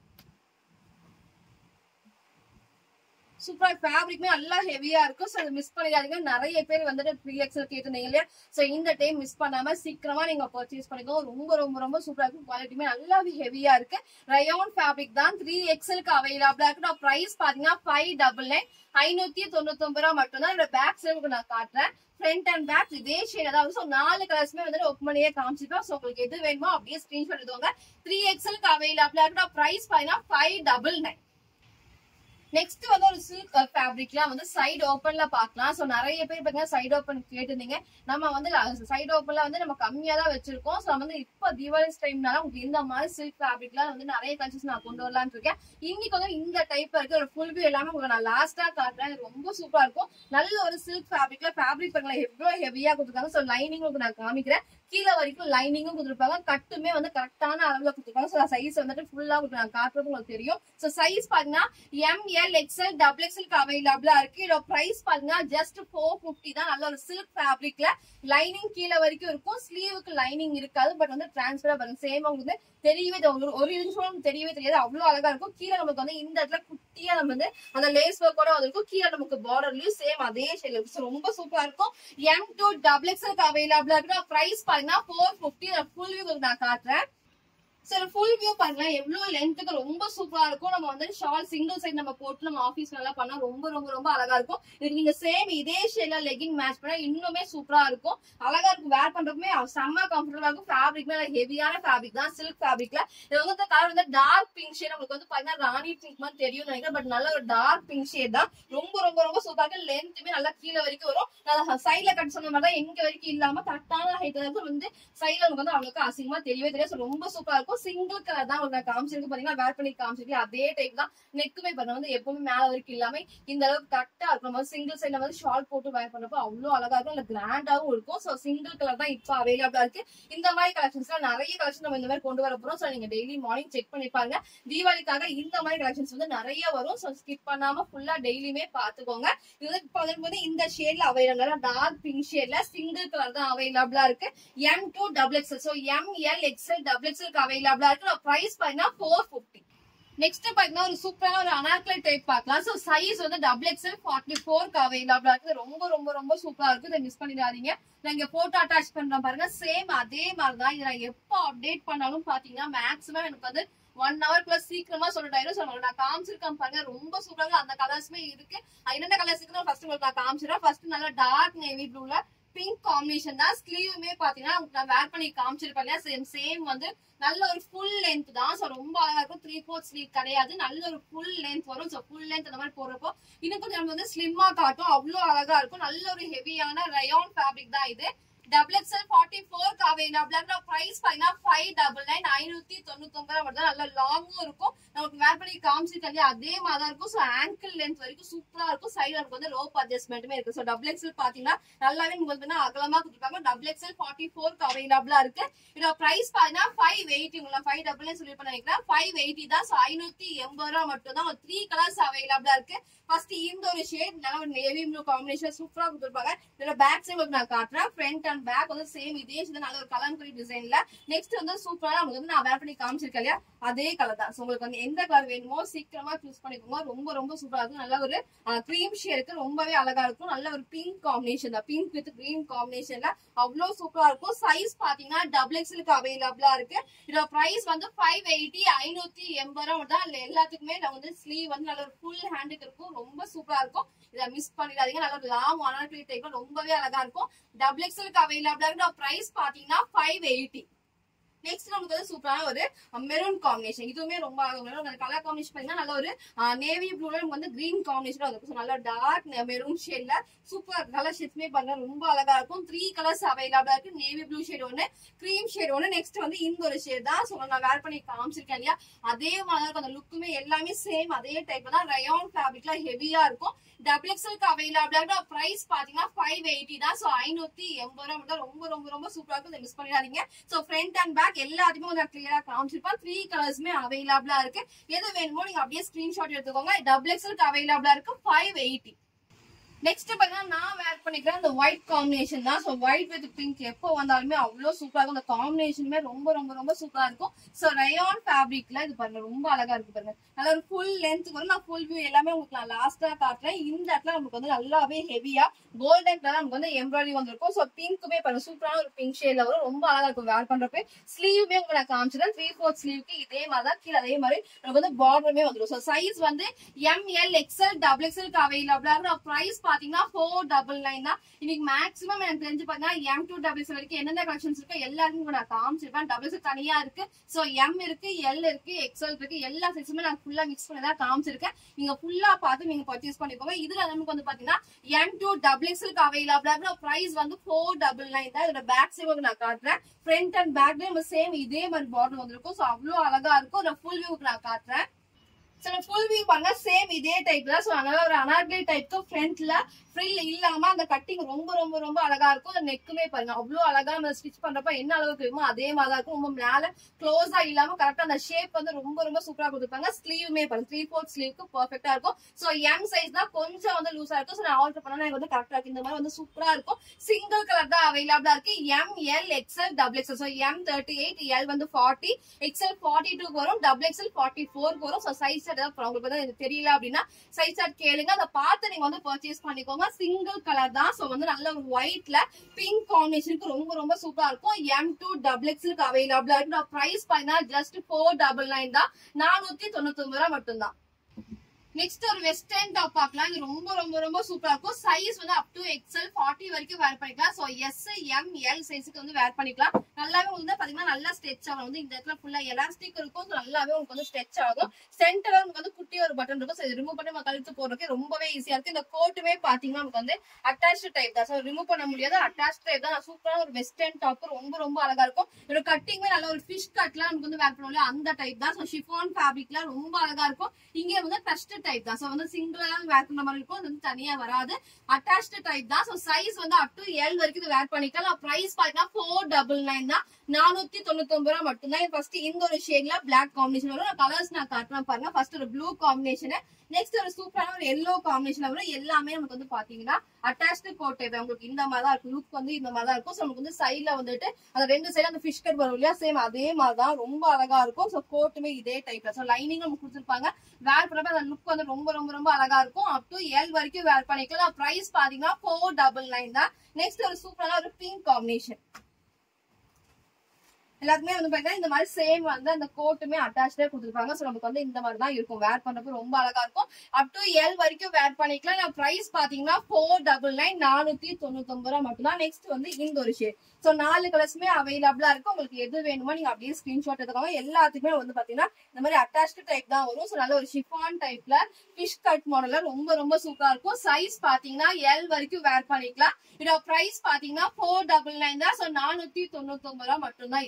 சூப்பரா ஃபேப்ரிக்மே நல்லா ஹெவியா இருக்கும் ஸோ மிஸ் பண்ணிடாதீங்க நிறைய பேர் வந்துட்டு த்ரீ எக்ஸல் கேட்டிருந்தீங்க இல்லையா ஸோ இந்த டைம் மிஸ் பண்ணாம சீக்கிரமா நீங்க பர்ச்சேஸ் பண்ணிக்கோ ரொம்ப ரொம்ப ரொம்ப சூப்பரா இருக்கும் குவாலிட்டியுமே நல்லாவே ஹெவியா இருக்கு ரயோன் ஃபேப்ரிக் தான் த்ரீ எக்ஸலுக்கு அவைலபிளா இருக்கு நான் பிரைஸ் பாத்தீங்கன்னா ஃபைவ் டபுள் நைன் ஐநூத்தி தொண்ணூத்தி ஒன்பது ரூபா மட்டும் தான் என்னோட பேக் சைடு நான் காட்டுறேன் ஃப்ரண்ட் அண்ட் பேக் இதே ஷேட் அதாவது ஸோ நாலு கலர்ஸ்மே வந்து ஓப்பன் பண்ணியே காமிச்சிருப்பேன் ஸோ உங்களுக்கு எது வேணுமோ அப்படியே ஸ்கிரீன்ஷாட் எடுத்துவாங்க த்ரீ எக்ஸலுக்கு அவைலபிளா இருக்கு நான் பிரைஸ் பாத்தீங்கன்னா ஃபைவ் டபுள் நைன் நெக்ஸ்ட் வந்து ஒரு சில்க் ஃபேப்ரிக்லாம் வந்து சைடு ஓப்பன்ல பார்க்கலாம் சோ நிறைய பேர் பாத்தீங்கன்னா சைடு ஓப்பன் கேட்டிருந்தீங்க நம்ம வந்து சைடு ஓப்பன்ல வந்து நம்ம கம்மியா தான் வச்சிருக்கோம் சோ வந்து இப்போ தீபாவளி டைம்னால உங்களுக்கு இந்த மாதிரி சில்க் ஃபேப்ரிக்லாம் வந்து நிறைய கலெக்ஷன்ஸ் நான் கொண்டு வரலாம்னு இருக்கேன் இன்னைக்கு வந்து இந்த டைப் இருக்கு ஒரு ஃபுல் வியூ எல்லாமே உங்களுக்கு நான் லாஸ்டா காட்டுறேன் இது ரொம்ப சூப்பரா இருக்கும் நல்ல ஒரு சில்க் ஃபேப்ரிக்ல ஃபேப்ரிக் பாருங்களா எவ்வளவு ஹெவியா கொடுத்துருக்காங்க சோ லைனிங் உங்களுக்கு நான் காமிக்கிறேன் கீழே வரைக்கும் லைனிங்கும் கொடுத்துருப்பாங்க கட்டுமே வந்து கரெக்டான அளவுல கொடுத்துருப்பாங்க ஸோ சைஸ் வந்துட்டு ஃபுல்லா உங்களுக்கு நான் காட்டுறது உங்களுக்கு தெரியும் ஸோ சைஸ் பாத்தீங்கன்னா எம்எல் எக்ஸ்எல் டபுள் எக்ஸ்எல் அவைலபிளா இருக்கு இதோட பிரைஸ் பாத்தீங்கன்னா ஜஸ்ட் ஃபோர் ஃபிஃப்டி தான் நல்ல ஒரு சில்க் ஃபேப்ரிக்ல லைனிங் கீழே வரைக்கும் இருக்கும் ஸ்லீவுக்கு லைனிங் இருக்காது பட் வந்து டிரான்ஸ்பரா பாருங்க சேம் உங்களுக்கு தெரியவே தெ- ஒரு- ஒரு நிமிஷம் தெரியவே தெரியாது அவ்வளவு அழகா இருக்கும் கீழே நமக்கு வந்து இந்த இடத்துல குட்டியா நம்ம வந்து அந்த லேஸ் ஒர்க்கோட இருக்கும் கீழே நமக்கு பார்டர்லயும் சேம் அதே ஷேட்ல இருக்கும் So, ரொம்ப சூப்பரா இருக்கும் எம் டூ டபுள் எக்ஸ்எல் அவைலபிளா இருக்கு பிரைஸ் பாத்தீங்கன்னா ஃபோர் ஃபிஃப்டி ஃபுல் வியூ நான் காட்டுறேன் சார் ஃபுல் வியூ பாருங்க எவ்வளவு லென்த்துக்கு ரொம்ப சூப்பரா இருக்கும் நம்ம வந்து ஷால் சிங்கிள் சைட் நம்ம போட்டு நம்ம ஆபீஸ்ல எல்லாம் பண்ணா ரொம்ப ரொம்ப ரொம்ப அழகா இருக்கும் இதுக்கு நீங்க சேம் இதே ஷேட்ல லெகின் மேட்ச் பண்ணா இன்னுமே சூப்பரா இருக்கும் அழகா இருக்கும் வேர் பண்றதுமே செம்ம கம்ஃபர்டபுளா இருக்கும் ஃபேப்ரிக்மே ஹெவியான ஃபேப்ரிக் தான் சில்க் ஃபேப்ரிக்ல இது வந்து கலர் வந்து டார்க் பிங்க் ஷேட் உங்களுக்கு வந்து பாத்தீங்கன்னா ராணி பிங்க் மாதிரி தெரியும் நினைக்கிறேன் பட் நல்ல ஒரு டார்க் பிங்க் ஷேட் தான் ரொம்ப ரொம்ப ரொம்ப சூப்பரா இருக்கு லென்த்துமே நல்லா கீழே வரைக்கும் வரும் நான் சைட்ல கட் சொன்ன மாதிரி தான் எங்க வரைக்கும் இல்லாம கரெக்டான ஹைட் வந்து சைட்ல உங்களுக்கு வந்து அவ்வளவுக்கு அசிங்கமா தெரியவே தெரியாது So, ரொம்ப சூப்பரா இருக்கும் சிங்கிள் கலர் தான் உங்களுக்கு நான் காமிச்சிருக்கு பாத்தீங்கன்னா வேர் பண்ணி காமிச்சிருக்கு அதே டைப் தான் நெக்குமே பாருங்க வந்து எப்பவுமே மேல வரைக்கும் இல்லாம இந்த அளவுக்கு கரெக்டா இருக்கும் நம்ம சிங்கிள் சைட்ல வந்து ஷால் போட்டு வேர் பண்றப்போ அவ்வளவு அழகா இருக்கும் இல்ல கிராண்டாவும் இருக்கும் சோ சிங்கிள் கலர் தான் இப்ப அவைலபிளா இருக்கு இந்த மாதிரி கலெக்ஷன்ஸ் நிறைய கலெக்ஷன் நம்ம இந்த மாதிரி கொண்டு வர போறோம் சோ நீங்க டெய்லி மார்னிங் செக் பண்ணி பாருங்க தீபாவளிக்காக இந்த மாதிரி கலெக்ஷன்ஸ் வந்து நிறைய வரும் சோ ஸ்கிப் பண்ணாம ஃபுல்லா டெய்லியுமே பாத்துக்கோங்க இது வந்து இப்ப வந்து இந்த ஷேட்ல அவைலபிளா டார்க் பிங்க் ஷேட்ல சிங்கிள் கலர் தான் அவைலபிளா இருக்கு M to double XL so M L XL double XL அவைலபிளா இருக்கு பிரைஸ் பாத்தீங்கன்னா ஃபோர் ஃபிஃப்டி நெக்ஸ்ட் பாத்தீங்கன்னா ஒரு சூப்பரான ஒரு அனார்கலை டைப் பார்க்கலாம் சோ சைஸ் வந்து டபுள் எக்ஸ்எல் ஃபார்ட்டி ஃபோர்க்கு அவைலபிளா இருக்கு ரொம்ப ரொம்ப ரொம்ப சூப்பரா இருக்கு இதை மிஸ் பண்ணிடாதீங்க நான் இங்க போட்டோ அட்டாச் பண்றேன் பாருங்க சேம் அதே மாதிரி தான் இதை நான் எப்போ அப்டேட் பண்ணாலும் பாத்தீங்கன்னா மேக்ஸிமம் எனக்கு வந்து ஒன் ஹவர் பிளஸ் சீக்கிரமா சொல்லிட்டாயிரும் ஸோ நான் காமிச்சிருக்கேன் பாருங்க ரொம்ப சூப்பராக அந்த கலர்ஸ்மே இருக்கு அது என்னென்ன கலர்ஸ் இருக்குன்னு ஃபர்ஸ்ட் உங்களுக்கு நான் காமிச்சிடுறேன் ஃபர்ஸ்ட் நல்லா டார்க் நேவி ப்ளூல பிங்க் காம்பினேஷன் தான் ஸ்லீவுமே பாத்தீங்கன்னா உங்களுக்கு நான் வேர் பண்ணி காமிச்சிருப்பேன் இல்லையா சேம் சேம் வந்து நல்ல ஒரு ஃபுல் லென்த் தான் ஸோ ரொம்ப அழகா இருக்கும் த்ரீ ஃபோர்த் ஸ்லீவ் கிடையாது நல்ல ஒரு ஃபுல் லென்த் வரும் ஸோ ஃபுல் லென்த் அந்த மாதிரி போடுறப்போ இன்னும் கொஞ்சம் நம்ம வந்து ஸ்லிம்மா காட்டும் அவ்வளோ அழகா இருக்கும் நல்ல ஒரு ஹெவியான ரயான் ஃபேப்ரிக் தான் இது double XL forty four available price பாத்தீங்கன்னா ஃபைவ் டபுள் நைன் ஐநூத்தி தொண்ணூத்தி ஒன்பது மட்டும் தான் நல்ல லாங்கும் இருக்கும் நமக்கு வேர் பண்ணி காமிச்சிருக்காங்க அதே மாதிரி தான் இருக்கும் ஸோ ஆங்கிள் லென்த் வரைக்கும் சூப்பரா இருக்கும் சைடு நமக்கு வந்து ரோப் அட்ஜஸ்ட்மெண்ட்டுமே இருக்கு ஸோ டபுள் எக்ஸ்எல் பாத்தீங்கன்னா நல்லாவே உங்களுக்கு வந்து அகலமா கொடுத்துருக்காங்க டபுள் எக்ஸ்எல் ஃபார்ட்டி ஃபோர் அவைலபிளா இருக்கு இதோட பிரைஸ் பாத்தீங்கன்னா ஃபைவ் எயிட்டி உங்களுக்கு ஃபைவ் டபுள் சொல்லி நினைக்கிறேன் ஃபைவ் எயிட்டி தான் ஸோ ஐநூத்தி எண்பது ரூபா மட்டும் தான் த்ரீ கலர்ஸ் அவைலபிளா இருக்கு ஃபர்ஸ்ட் இந்த ஒரு ஷேட் நல்ல ஒரு நேவி ப்ளூ காம்பினேஷன் சூப்பரா கொடுத்துருப்பாங்க இதோட பேக் சைடு உங்களுக்கு நான் காட்டுறேன் ஃப்ரண்ட் அண்ட் பேக் வந்து சேம் இதே இது நல்ல ஒரு கலம்கரி டிசைன்ல நெக்ஸ்ட் வந்து சூப்பரா உங்களுக்கு வந்து நான் வேர் பண்ணி காமிச்சிருக்கேன் இல்லையா அதே கலர் தான் ஸோ உங்களுக்கு வந்து எந்த கலர் வேணுமோ சீக்கிரமா சூஸ் பண்ணிக்கோங்க ரொம்ப ரொம்ப சூப்பரா இருக்கும் நல்ல ஒரு க்ரீம் ஷேருக்கு ரொம்பவே அழகா இருக்கும் நல்ல ஒரு பிங்க் காம்பினேஷன் தான் பிங்க் வித் கிரீன் காம்பினேஷன்ல அவ்வளவு சூப்பரா இருக்கும் சைஸ் பாத்தீங்கன்னா டபுள் எக்ஸ்எலுக்கு அவைலபிளா இருக்கு இதோட பிரைஸ் வந்து ஃபைவ் எயிட்டி ஐநூத்தி எண்பது ரூபா தான் இல்ல எல்லாத்துக்குமே நான் வந்து ஸ்லீவ் வந்து நல்ல ஒரு ஃபுல் ஹேண்டுக்கு இருக்கும் ரொம்ப சூப்பரா இருக்கும் இதை மிஸ் பண்ணிடாதீங்க நல்ல ஒரு லாங் அனார்கலி டைப்ல ரொம்பவே அழகா இருக்கும் டபுள் எக்ஸ்எலுக்கு அவைலபிளா இருக்கு பிரைஸ் பாத்தீங்கன்னா ஃபைவ் எயிட்டி நெக்ஸ்ட் நமக்கு வந்து சூப்பரான ஒரு மெரூன் காம்பினேஷன் இதுவுமே ரொம்ப அழகா கலர் காம்பினேஷன் பாத்தீங்கன்னா நல்ல ஒரு நேவி ப்ளூல நமக்கு வந்து கிரீன் காம்பினேஷன் வந்து So, நல்ல டார்க் மெரூன் ஷேட்ல சூப்பர் கலர் ஷேட்ஸ்மே பாருங்க ரொம்ப அழகா இருக்கும் த்ரீ கலர்ஸ் அவைலபிளா இருக்கு நேவி ப்ளூ ஷேட் ஒன்னு கிரீம் ஷேட் ஒன்னு நெக்ஸ்ட் வந்து இந்த ஒரு ஷேட் தான் ஸோ நான் வேர் பண்ணி காமிச்சிருக்கேன் இல்லையா அதே மாதிரி இருக்கும் அந்த லுக்குமே எல்லாமே சேம் அதே டைப்ல தான் ரயான் ஃபேப்ரிக்ல ஹெவியா இருக்கும் டபுள் எக்ஸ்எல்க்கு அவைலபிளா இருக்கு பிரைஸ் பாத்தீங்கன்னா ஃபைவ் எயிட்டி தான் ஸோ ஐநூத்தி எண்பது ரூபா மட்டும் ரொம்ப ரொம்ப ரொம்ப சூப்பரா இருக்கும் இதை மிஸ் பண்ணிடாதீங்க ஸோ ஃப்ரண்ட் அண்ட் பேக் எல்லாத்தையுமே கொஞ்சம் கிளியரா காமிச்சிருப்பேன் த்ரீ கலர்ஸ்மே அவைலபிளா இருக்கு எது வேணுமோ நீங்க அப்படியே ஸ்கிரீன்ஷாட் எடுத்துக்கோங்க டபுள் எக்ஸ்எல்க்கு அவைலபிளா இருக்கு ஃபைவ் எயிட்டி நெக்ஸ்ட் பாத்தீங்கன்னா நான் வேர் பண்ணிக்கிறேன் அந்த ஒயிட் காம்பினேஷன் தான் ஸோ ஒயிட் வித் பிங்க் எப்போ வந்தாலுமே அவ்வளோ சூப்பரா இருக்கும் அந்த காம்பினேஷனுமே ரொம்ப ரொம்ப ரொம்ப சூப்பரா இருக்கும் ஸோ ரயான் ஃபேப்ரிக்ல இது பாருங்க ரொம்ப அழகா இருக்கு பாருங்க நல்ல ஒரு ஃபுல் லென்த் வரும் நான் ஃபுல் வியூ எல்லாமே உங்களுக்கு நான் லாஸ்டா காட்டுறேன் இந்த இடத்துல நமக்கு வந்து நல்லாவே ஹெவியா கோல்டன் கலர் நமக்கு வந்து எம்ப்ராய்டரி வந்திருக்கும் ஸோ பிங்க்குமே பாருங்க சூப்பரான ஒரு பிங்க் ஷேட்ல வரும் ரொம்ப அழகா இருக்கும் வேர் பண்றப்ப ஸ்லீவுமே உங்களுக்கு நான் காமிச்சிடறேன் த்ரீ ஃபோர்த் ஸ்லீவ்க்கு இதே மாதிரி தான் கீழே அதே மாதிரி நமக்கு வந்து பார்டருமே வந்துடும் ஸோ சைஸ் வந்து எம்எல் எக்ஸ்எல் டபுள் எக்ஸ்எல்க்கு அவைலபிளா இருக்கு பிரைஸ் பாத்தீங்கன்னா ஃபோர் டபுள் நைன் தான் இன்னைக்கு மேக்ஸிமம் எனக்கு தெரிஞ்சு பாத்தீங்கன்னா எம் டூ டபுள் எக்ஸ்எல் வரைக்கும் என்னென்ன கலெக்ஷன்ஸ் இருக்கு எல்லாருக்கும் நான் காமிச்சிருப்பேன் டபுள் எக்ஸ்எல் தனியா இருக்கு ஸோ எம் இருக்கு எல் இருக்கு எக்ஸ்எல் இருக்கு எல்லா சைஸுமே நான் ஃபுல்லா மிக்ஸ் பண்ணி தான் காமிச்சிருக்கேன் நீங்க ஃபுல்லா பார்த்து நீங்க பர்ச்சேஸ் பண்ணிக்கோங்க இதுல நமக்கு வந்து பாத்தீங்கன்னா எம் டூ டபுள் எக்ஸ்எல்க்கு அவைலபிளா இருக்கு பிரைஸ் வந்து ஃபோர் டபுள் நைன் தான் இதோட பேக் சைடு நான் காட்டுறேன் ஃப்ரண்ட் அண்ட் பேக்லயும் நம்ம சேம் இதே மாதிரி பார்டர் வந்திருக்கும் ஸோ அவ்வளோ அழகா இருக்கும் ஒரு ஃபுல் வியூக்கு நான் காட்டுறேன் சில ஃபுல் வியூ பாருங்க சேம் இதே டைப் தான் ஸோ அதனால ஒரு அனார்கலி டைப்க்கு ஃப்ரண்ட்ல ஃப்ரில் இல்லாம அந்த கட்டிங் ரொம்ப ரொம்ப ரொம்ப அழகா இருக்கும் அந்த நெக்குமே பாருங்க அவ்வளவு அழகா நம்ம ஸ்டிச் பண்றப்ப என்ன அளவுக்கு இருக்குமோ அதே மாதிரி தான் இருக்கும் ரொம்ப மேல க்ளோஸா இல்லாம கரெக்டா அந்த ஷேப் வந்து ரொம்ப ரொம்ப சூப்பரா கொடுத்துருப்பாங்க ஸ்லீவுமே பாருங்க த்ரீ ஃபோர்த் ஸ்லீவ்க்கு பர்ஃபெக்டா இருக்கும் ஸோ எம் சைஸ் தான் கொஞ்சம் வந்து லூஸா இருக்கும் ஸோ நான் ஆர்டர் பண்ணா எனக்கு வந்து கரெக்டா இருக்கு இந்த மாதிரி வந்து சூப்பரா இருக்கும் சிங்கிள் கலர் தான் அவைலபிளா இருக்கு M L XL double XL so M thirty eight L வந்து ஃபார்ட்டி எக்ஸ்எல் ஃபார்ட்டி டூ வரும் டபுள் எக்ஸ்எல் ஃபார்ட்டி ஃபோர் வரும் ஸோ சைஸ் ஏதாவது உங்களுக்கு வந்து இது தெரியல அப்படின்னா சைஸ் சார்ட் கேளுங்க அதை பார்த்து நீங்க வந்து பர்ச்சேஸ் பண்ணிக்கோங்க சிங்கிள் கலர் தான் ஸோ வந்து நல்ல ஒரு ஒயிட்ல பிங்க் காம்பினேஷனுக்கு ரொம்ப ரொம்ப சூப்பரா இருக்கும் எம் டூ டபுள் எக்ஸ்எலுக்கு அவைலபிளா இருக்கு பிரைஸ் பாத்தீங்கன்னா ஜஸ்ட் ஃபோர் டபுள் நைன் தான் நானூத்தி தொண்ணூத்தி ஒன்பது ரூபா மட்டும்தான் நெக்ஸ்ட் ஒரு வெஸ்டர்ன் டாப் பார்க்கலாம் இது ரொம்ப ரொம்ப ரொம்ப சூப்பரா இருக்கும் சைஸ் வந்து அப் டு எக்ஸ்எல் ஃபார்ட்டி வரைக்கும் வேர் பண்ணிக்கலாம் ஸோ எஸ் எம் எல் சைஸுக்கு வந்து வேர் பண்ணிக்கலாம் நல்லாவே உங்களுக்கு வந்து பாத்தீங்கன்னா நல்லா ஸ்ட்ரெச் ஆகும் வந்து இந்த இடத்துல ஃபுல்லா எலாஸ்டிக் இருக்கும் so நல்லாவே உங்களுக்கு வந்து ஸ்ட்ரெச் ஆகும் சென்டர்ல உங்களுக்கு வந்து குட்டி ஒரு பட்டன் இருக்கும் ஸோ ரிமூவ் பண்ணி நம்ம கழுத்து போடுறதுக்கு ரொம்பவே ஈஸியா இருக்கு இந்த கோட்டுமே பாத்தீங்கன்னா நமக்கு வந்து அட்டாச் டைப் தான் ஸோ ரிமூவ் பண்ண முடியாது அட்டாச் டைப் தான் சூப்பரான ஒரு வெஸ்டர்ன் டாப் ரொம்ப ரொம்ப அழகா இருக்கும் இதோட கட்டிங்குமே நல்ல ஒரு ஃபிஷ் கட்லாம் நமக்கு வந்து வேர் பண்ணுவோம் அந்த டைப் தான் ஸோ ஷிஃபான் ஃபேப்ரிக்ல ரொம்ப அழகா இருக்கும் இங்கே வந்து டஸ்ட் டைப் தான் ஸோ வந்து சிங்கிளா வேர் பண்ண மாதிரி இருக்கும் அது வந்து தனியா வராது அட்டாச்டு டைப் தான் ஸோ சைஸ் வந்து அப் டு எல் வரைக்கும் இது வேர் பண்ணிக்கலாம் பிரைஸ் பாத்தீங்கன்னா ஃபோர் டபுள் நைன் தான் நானூத்தி தொண்ணூத்தி ஒன்பது ரூபா மட்டும்தான் ஃபர்ஸ்ட் இந்த ஒரு ஷேட்ல பிளாக் காம்பினேஷன் வரும் கலர்ஸ் நான் காட்டுறேன் பாருங்க ஃபர்ஸ்ட் ஒரு ப்ளூ காம்பினேஷன் நெக்ஸ்ட் ஒரு சூப்பரான ஒரு எல்லோ காம்பினேஷன் வரும் எல்லாமே நமக்கு வந்து பாத்தீங்கன்னா அட்டாச்டு கோட் டைப் உங்களுக்கு இந்த மாதிரி தான் இருக்கும் லுக் வந்து இந்த மாதிரி தான் இருக்கும் ஸோ நமக்கு வந்து சைட்ல வந்துட்டு அந்த ரெண்டு சைடு அந்த ஃபிஷ் கட் வரும் இல்லையா சேம் அதே மாதிரி தான் ரொம்ப அழகா இருக்கும் ஸோ கோட்டுமே இதே டைப்ல ஸோ லைனிங் நமக்கு கொடுத்துருப்பாங்க வேர் பண்ணப்ப அந்த லுக் வந்து ரொம்ப ரொம்ப ரொம்ப அழகா இருக்கும் அப் டு எல் வரைக்கும் வேர் பண்ணிக்கலாம் பிரைஸ் பாத்தீங்கன்னா ஃபோர் டபுள் நைன் தான் நெக்ஸ்ட் ஒரு சூப்பரான ஒரு பிங்க் காம்பினேஷன் எல்லாத்துக்குமே வந்து பாத்தீங்கன்னா இந்த மாதிரி சேம் வந்து அந்த கோட்டுமே அட்டாச்சே கொடுத்துருப்பாங்க சோ நமக்கு வந்து இந்த மாதிரி தான் இருக்கும் வேர் பண்றப்ப ரொம்ப அழகா இருக்கும் அப் டு எல் வரைக்கும் வேர் பண்ணிக்கலாம் நான் பிரைஸ் பாத்தீங்கன்னா ஃபோர் டபுள் நைன் நானூத்தி தொண்ணூத்தி ஒன்பது ரூபா மட்டும் தான் நெக்ஸ்ட் வந்து இந்த ஒரு ஷேட் சோ நாலு கலர்ஸுமே அவைலபிளா இருக்கு உங்களுக்கு எது வேணுமோ நீங்க அப்படியே ஸ்கிரீன்ஷாட் எடுத்துக்கோங்க எல்லாத்துக்குமே வந்து பாத்தீங்கன்னா இந்த மாதிரி அட்டாச்டு டைப் தான் வரும் சோ நல்ல ஒரு ஷிஃபான் டைப்ல ஃபிஷ் கட் மாடல்ல ரொம்ப ரொம்ப சூப்பரா இருக்கும் சைஸ் பாத்தீங்கன்னா எல் வரைக்கும் வேர் பண்ணிக்கலாம் இதோட பிரைஸ் பாத்தீங்கன்னா ஃபோர் டபுள் நைன் தான் சோ நானூத்தி தொண்ணூத்தி ஒன்பது ரூபா மட்டும்தான்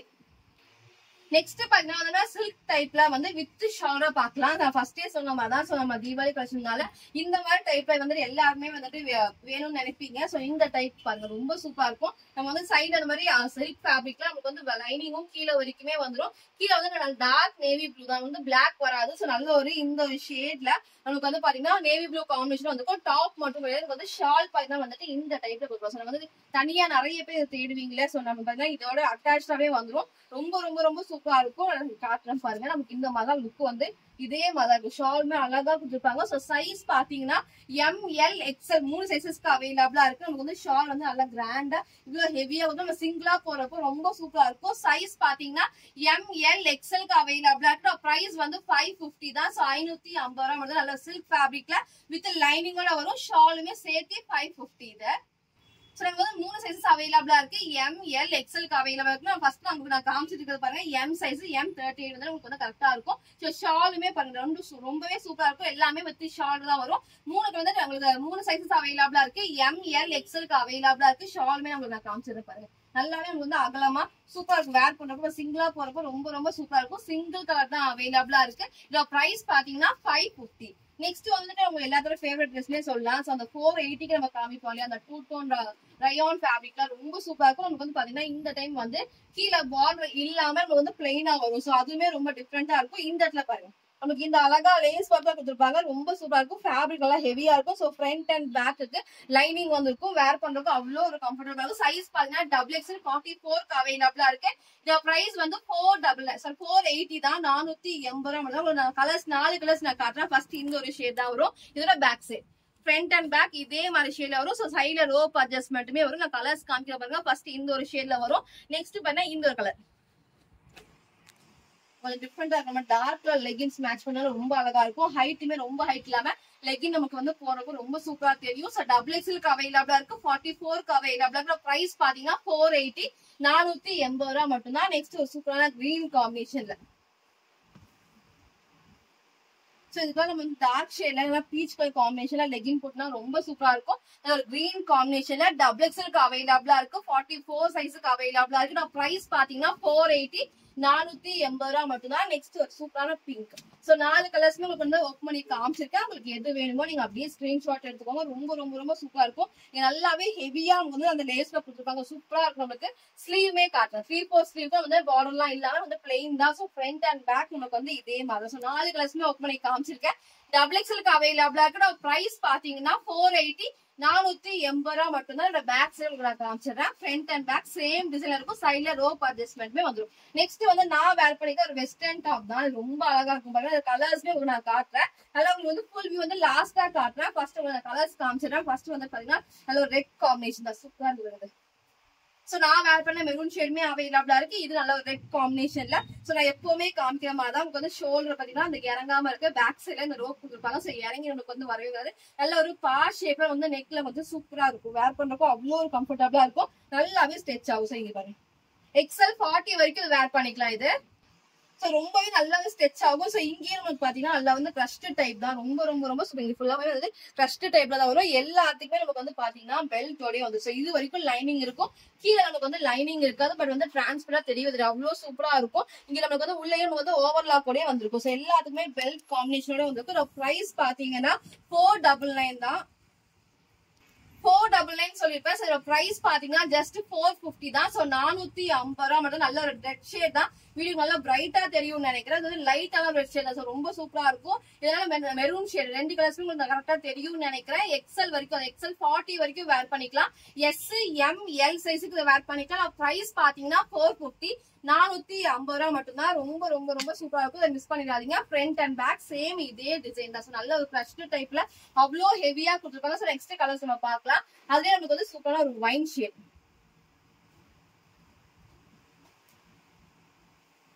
நெக்ஸ்ட் பாத்தீங்கன்னா சில்க் டைப்ல வந்து வித் ஷாலா பாக்கலாம் நான் ஃபர்ஸ்டே சொன்ன மாதிரி தான் ஸோ நம்ம தீபாவளி கலெக்ஷனால இந்த மாதிரி டைப்ல வந்து எல்லாருமே வந்துட்டு வே- வேணும்னு நினைப்பீங்க ஸோ இந்த டைப் பாருங்க ரொம்ப சூப்பரா இருக்கும் நம்ம வந்து சைடு அந்த மாதிரி சில்க் ஃபேப்ரிக்ல நமக்கு வந்து லைனிங்கும் கீழே வரைக்குமே வந்துரும் கீழே வந்து டார்க் நேவி ப்ளூ தான் வந்து பிளாக் வராது ஸோ நல்ல ஒரு இந்த ஒரு ஷேட்ல நமக்கு வந்து பாத்தீங்கன்னா நேவி ப்ளூ காம்பினேஷன் வந்துக்கும் டாப் மட்டும் கிடையாது இதுக்கு வந்து ஷால் பாத்தீங்கன்னா வந்துட்டு இந்த டைப்ல கொடுக்குறோம் ஸோ நம்ம வந்து தனியா நிறைய பேர் தேடுவீங்களே ஸோ நம்ம பாத்தீங்கன்னா இதோட அட்டாச்சாவே வந்துரும் ரொம்ப ரொம்ப ரொம்ப சூப்பரா இருக்கும் நான் காட்டுறேன் பாருங்க நமக்கு இந்த மாதிரி தான் லுக் வந்து இதே மாதிரி தான் இருக்கும் ஷாலுமே அழகா கொடுத்துருப்பாங்க ஸோ சைஸ் பாத்தீங்கன்னா எம் எல் எக்ஸ்எல் மூணு சைசஸ்க்கு அவைலபிளா இருக்கு நமக்கு வந்து ஷால் வந்து நல்லா கிராண்டா இவ்வளவு ஹெவியா வந்து நம்ம சிங்கிளா போறப்போ ரொம்ப சூப்பரா இருக்கும் சைஸ் பாத்தீங்கன்னா எம் எல் எக்ஸ்எல்க்கு அவைலபிளா இருக்கு பிரைஸ் வந்து ஃபைவ் பிப்டி தான் ஸோ ஐநூத்தி ஐம்பது ரூபா மட்டும் நல்ல சில்க் ஃபேப்ரிக்ல வித் லைனிங்கோட வரும் ஷாலுமே சேர்த்து ஃபைவ் பிப்டி இது ஸோ நமக்கு வந்து மூணு சைஸஸ் அவைலபிளா இருக்கு எம் எல் எக்ஸ்எல்க்கு அவைலபிளா இருக்கு நான் ஃபர்ஸ்ட் உங்களுக்கு நான் காமிச்சிட்டு இருக்கிறது பாருங்க M size M thirty eight வந்து உங்களுக்கு வந்து கரெக்டா இருக்கும் ஸோ ஷாலுமே பாருங்க ரெண்டு சு- ரொம்பவே சூப்பரா இருக்கும் எல்லாமே வித் ஷால் தான் வரும் மூணுக்கு வந்து உங்களுக்கு மூணு சைஸஸ் அவைலபிளா இருக்கு எம் எல் எக்ஸ்எல்க்கு அவைலபிளா இருக்கு ஷாலுமே உங்களுக்கு நான் காமிச்சிருக்கேன் பாருங்க நல்லாவே உங்களுக்கு வந்து அகலமா சூப்பரா இருக்கும் வேர் பண்றப்போ சிங்கிளா போறப்போ ரொம்ப ரொம்ப சூப்பரா இருக்கும் சிங்கிள் கலர் தான் அவைலபிளா இருக்கு இதோட பிரைஸ் பாத்தீங்கன்னா ஃபைவ் பிப்டி நெக்ஸ்ட் வந்துட்டு உங்க எல்லாத்தோட ஃபேவரட் ட்ரெஸ்லயே சொல்லலாம் ஸோ அந்த ஃபோர் எயிட்டிக்கு நம்ம காமிப்போம் இல்லையா அந்த டூ டோன் ரயான் ஃபேப்ரிக்லாம் ரொம்ப சூப்பரா இருக்கும் நமக்கு வந்து பாத்தீங்கன்னா இந்த டைம் வந்து கீழே பார்டர் இல்லாம நமக்கு வந்து பிளெயினா வரும் ஸோ அதுவுமே ரொம்ப டிஃப்ரெண்டா இருக்கும் இந்த இடத்துல பாருங்க நமக்கு இந்த அழகா லேஸ் ஒர்க்கா கொடுத்துருப்பாங்க ரொம்ப சூப்பரா இருக்கும் ஃபேப்ரிக் எல்லாம் ஹெவியா இருக்கும் ஸோ ஃப்ரண்ட் அண்ட் பேக்குக்கு லைனிங் வந்திருக்கும் வேர் பண்றதுக்கு அவ்வளோ ஒரு கம்ஃபர்டபுளா இருக்கும் சைஸ் பாத்தீங்கன்னா டபுள் எக்ஸ்எல் ஃபார்ட்டி ஃபோர்க்கு அவைலபிளா இருக்கு இந்த பிரைஸ் வந்து four double sir four eighty தான் நானூத்தி எண்பது ரூபா மட்டும் தான். நான் கலர்ஸ் நாலு கலர்ஸ் நான் காட்டுறேன் ஃபர்ஸ்ட் இந்த ஒரு ஷேட் தான் வரும் இதோட back side front and back இதே மாதிரி ஷேட்ல வரும் ஸோ சைட்ல ரோப் அட்ஜஸ்ட்மெண்ட்டுமே வரும் நான் கலர்ஸ் காமிக்கிற பாருங்க ஃபர்ஸ்ட் இந்த ஒரு ஷேட்ல வரும் நெக்ஸ்ட் பண்ணா இந்த ஒரு கலர் கொஞ்சம் டிஃப்ரெண்டா இருக்கும் நம்ம டார்க்ல லெகின்ஸ் மேட்ச் பண்ணாலும் ரொம்ப அழகா இருக்கும் ஹைட்டுமே ரொம்ப ஹைட் இல்லாம லெகின் நமக்கு வந்து போறப்போ ரொம்ப சூப்பரா தெரியும் ஸோ டபுள் எக்ஸ்எல்க்கு அவைலபிளா இருக்கு ஃபார்ட்டி ஃபோர்க்கு அவைலபிளா இருக்கு பிரைஸ் பாத்தீங்கன்னா ஃபோர் எயிட்டி நானூத்தி எண்பது ரூபா மட்டும்தான் நெக்ஸ்ட் ஒரு சூப்பரான கிரீன் காம்பினேஷன்ல ஸோ இதுக்காக நம்ம வந்து டார்க் ஷேட்ல இல்லைன்னா பீச் கலர் காம்பினேஷன்ல லெகின் போட்டுனா ரொம்ப சூப்பரா இருக்கும் அது ஒரு கிரீன் காம்பினேஷன்ல டபுள் எக்ஸ்எல்க்கு அவைலபிளா இருக்கு ஃபார்ட்டி ஃபோர் சைஸுக்கு அவைலபிளா இருக்கு நான் பிரைஸ் பாத்தீங்கன்னா ஃபோர் எயிட்டி நானூத்தி எண்பது ரூபா மட்டும்தான் நெக்ஸ்ட் ஒரு சூப்பரான பிங்க் சோ நாலு கலர்ஸ்மே உங்களுக்கு வந்து ஒர்க் பண்ணி காமிச்சிருக்கேன் உங்களுக்கு எது வேணுமோ நீங்க அப்படியே ஸ்கிரீன்ஷாட் எடுத்துக்கோங்க ரொம்ப ரொம்ப ரொம்ப சூப்பரா இருக்கும் இங்க நல்லாவே ஹெவியா அவங்க வந்து அந்த லேஸ்ல கொடுத்துருப்பாங்க சூப்பரா இருக்கும் நமக்கு ஸ்லீவுமே காட்டுறேன் த்ரீ ஃபோர் ஸ்லீவ் தான் வந்து பார்டர்லாம் இல்லாம வந்து பிளெயின் தான் ஸோ ஃப்ரண்ட் அண்ட் பேக் நமக்கு வந்து இதே மாதிரி ஸோ நாலு கலர்ஸ்மே ஒர்க் பண்ணி காமிச்சிருக்கேன் டபுள் எக்ஸ்எலுக்கு அவைலபிளா இருக்கு பிரைஸ் பாத்தீங்கன்னா ஃபோர் எயிட்டி நானூத்தி எண்பது ரூபா மட்டும்தான் இந்த பேக் சைடு உங்களுக்கு நான் காமிச்சிடுறேன் front and back same design இருக்கும் சைட்ல ரோப் அட்ஜஸ்ட்மெண்ட்மே வந்துடும் நெக்ஸ்ட் வந்து நான் வேர் பண்ணிக்க ஒரு வெஸ்டர்ன் டாப் தான் இது ரொம்ப அழகா இருக்கும் பாருங்க கலர்ஸ்மே உங்களுக்கு நான் காட்டுறேன் அதில் உங்களுக்கு வந்து ஃபுல் வியூ வந்து லாஸ்டா காட்டுறேன் ஃபர்ஸ்ட் உங்களுக்கு கலர்ஸ் காமிச்சிடுறேன் ஃபர்ஸ்ட் வந்து பாத்தீங்கன்னா நல்ல ஒரு ரெட் காம்பினேஷன் தான் சூப்பரா இருக்குது சோ நான் வேர் பண்ண மெரூன் ஷேடுமே அவைலபிளா இருக்கு இது நல்ல ஒரு ரெட் காம்பினேஷன்ல சோ நான் எப்பவுமே காமிக்கிற மாதிரி தான் உங்களுக்கு வந்து ஷோல்டர் பாத்தீங்கன்னா அந்த இறங்காம இருக்கு பேக் சைட்ல இந்த ரோப் கொடுத்துருப்பாங்க சோ இறங்கி நமக்கு வந்து வரவே வராது நல்ல ஒரு பா ஷேப்ல வந்து நெக்ல வந்து சூப்பரா இருக்கும் வேர் பண்றப்போ அவ்வளோ ஒரு கம்ஃபர்டபுளா இருக்கும் நல்லாவே ஸ்ட்ரெச் ஆகும் சோ இங்க பாருங்க எக்ஸல் ஃபார்ட்டி வரைக்கும் வேர் பண்ணிக்கலாம் இது சோ ரொம்பவே நல்லாவே ஸ்ட்ரெச் ஆகும் சோ இங்கேயும் நமக்கு பாத்தீங்கன்னா நல்லா வந்து கிரஸ்ட் டைப் தான் ரொம்ப ரொம்ப ரொம்ப சூப்பர் ஃபுல்லாவே வந்து கிரஸ்ட் டைப்ல தான் வரும் எல்லாத்துக்குமே நமக்கு வந்து பாத்தீங்கன்னா பெல்ட்டோடய வந்து சோ இது வரைக்கும் லைனிங் இருக்கும் கீழே நமக்கு வந்து லைனிங் இருக்காது பட் வந்து டிரான்ஸ்பரா தெரியுது அவ்வளவு சூப்பரா இருக்கும் இங்க நமக்கு வந்து உள்ளே நமக்கு வந்து ஓவர்லாக் கூட வந்திருக்கும் சோ எல்லாத்துக்குமே பெல்ட் காம்பினேஷனோட வந்திருக்கும் பிரைஸ் பாத்தீங்கன்னா ஃபோர் டபுள் நைன் தான் ஃபோர் டபுள் நைன் சொல்லிருப்பேன் சார் பிரைஸ் பாத்தீங்கன்னா ஜஸ்ட் ஃபோர் பிப்டி தான் சோ நானூத்தி ஐம்பது ரூபா மட்டும் நல்ல ஒரு ரெட் ஷேட் தான் வீடியோ நல்லா பிரைட்டா தெரியும்னு நினைக்கிறேன் இது வந்து லைட்டான ரெட் ஷேட் தான் so ரொம்ப சூப்பரா இருக்கும் இதனால மெரூன் ஷேட் ரெண்டு கலர்ஸ்மே உங்களுக்கு கரெக்டா தெரியும்னு நினைக்கிறேன் எக்ஸல் வரைக்கும் அது எக்ஸல் ஃபார்ட்டி வரைக்கும் வேர் பண்ணிக்கலாம் எஸ் எம் எல் சைஸுக்கு இதை வேர் பண்ணிக்கலாம் பிரைஸ் பாத்தீங்கன்னா ஃபோர் பிப்டி நானூத்தி ஐம்பது ரூபா மட்டும்தான் ரொம்ப ரொம்ப ரொம்ப சூப்பரா இருக்கும் இதை மிஸ் பண்ணிடாதீங்க ஃப்ரண்ட் அண்ட் பேக் சேம் இதே டிசைன் தான் So, நல்ல ஒரு கிரஷ்ட் டைப்ல அவ்வளோ ஹெவியா கொடுத்துருக்காங்க ஸோ நெக்ஸ்ட் கலர்ஸ் நம்ம பார்க்கலாம் அதுலயே நமக்கு வந்து சூப்பரான ஒரு வைன் ஷேட்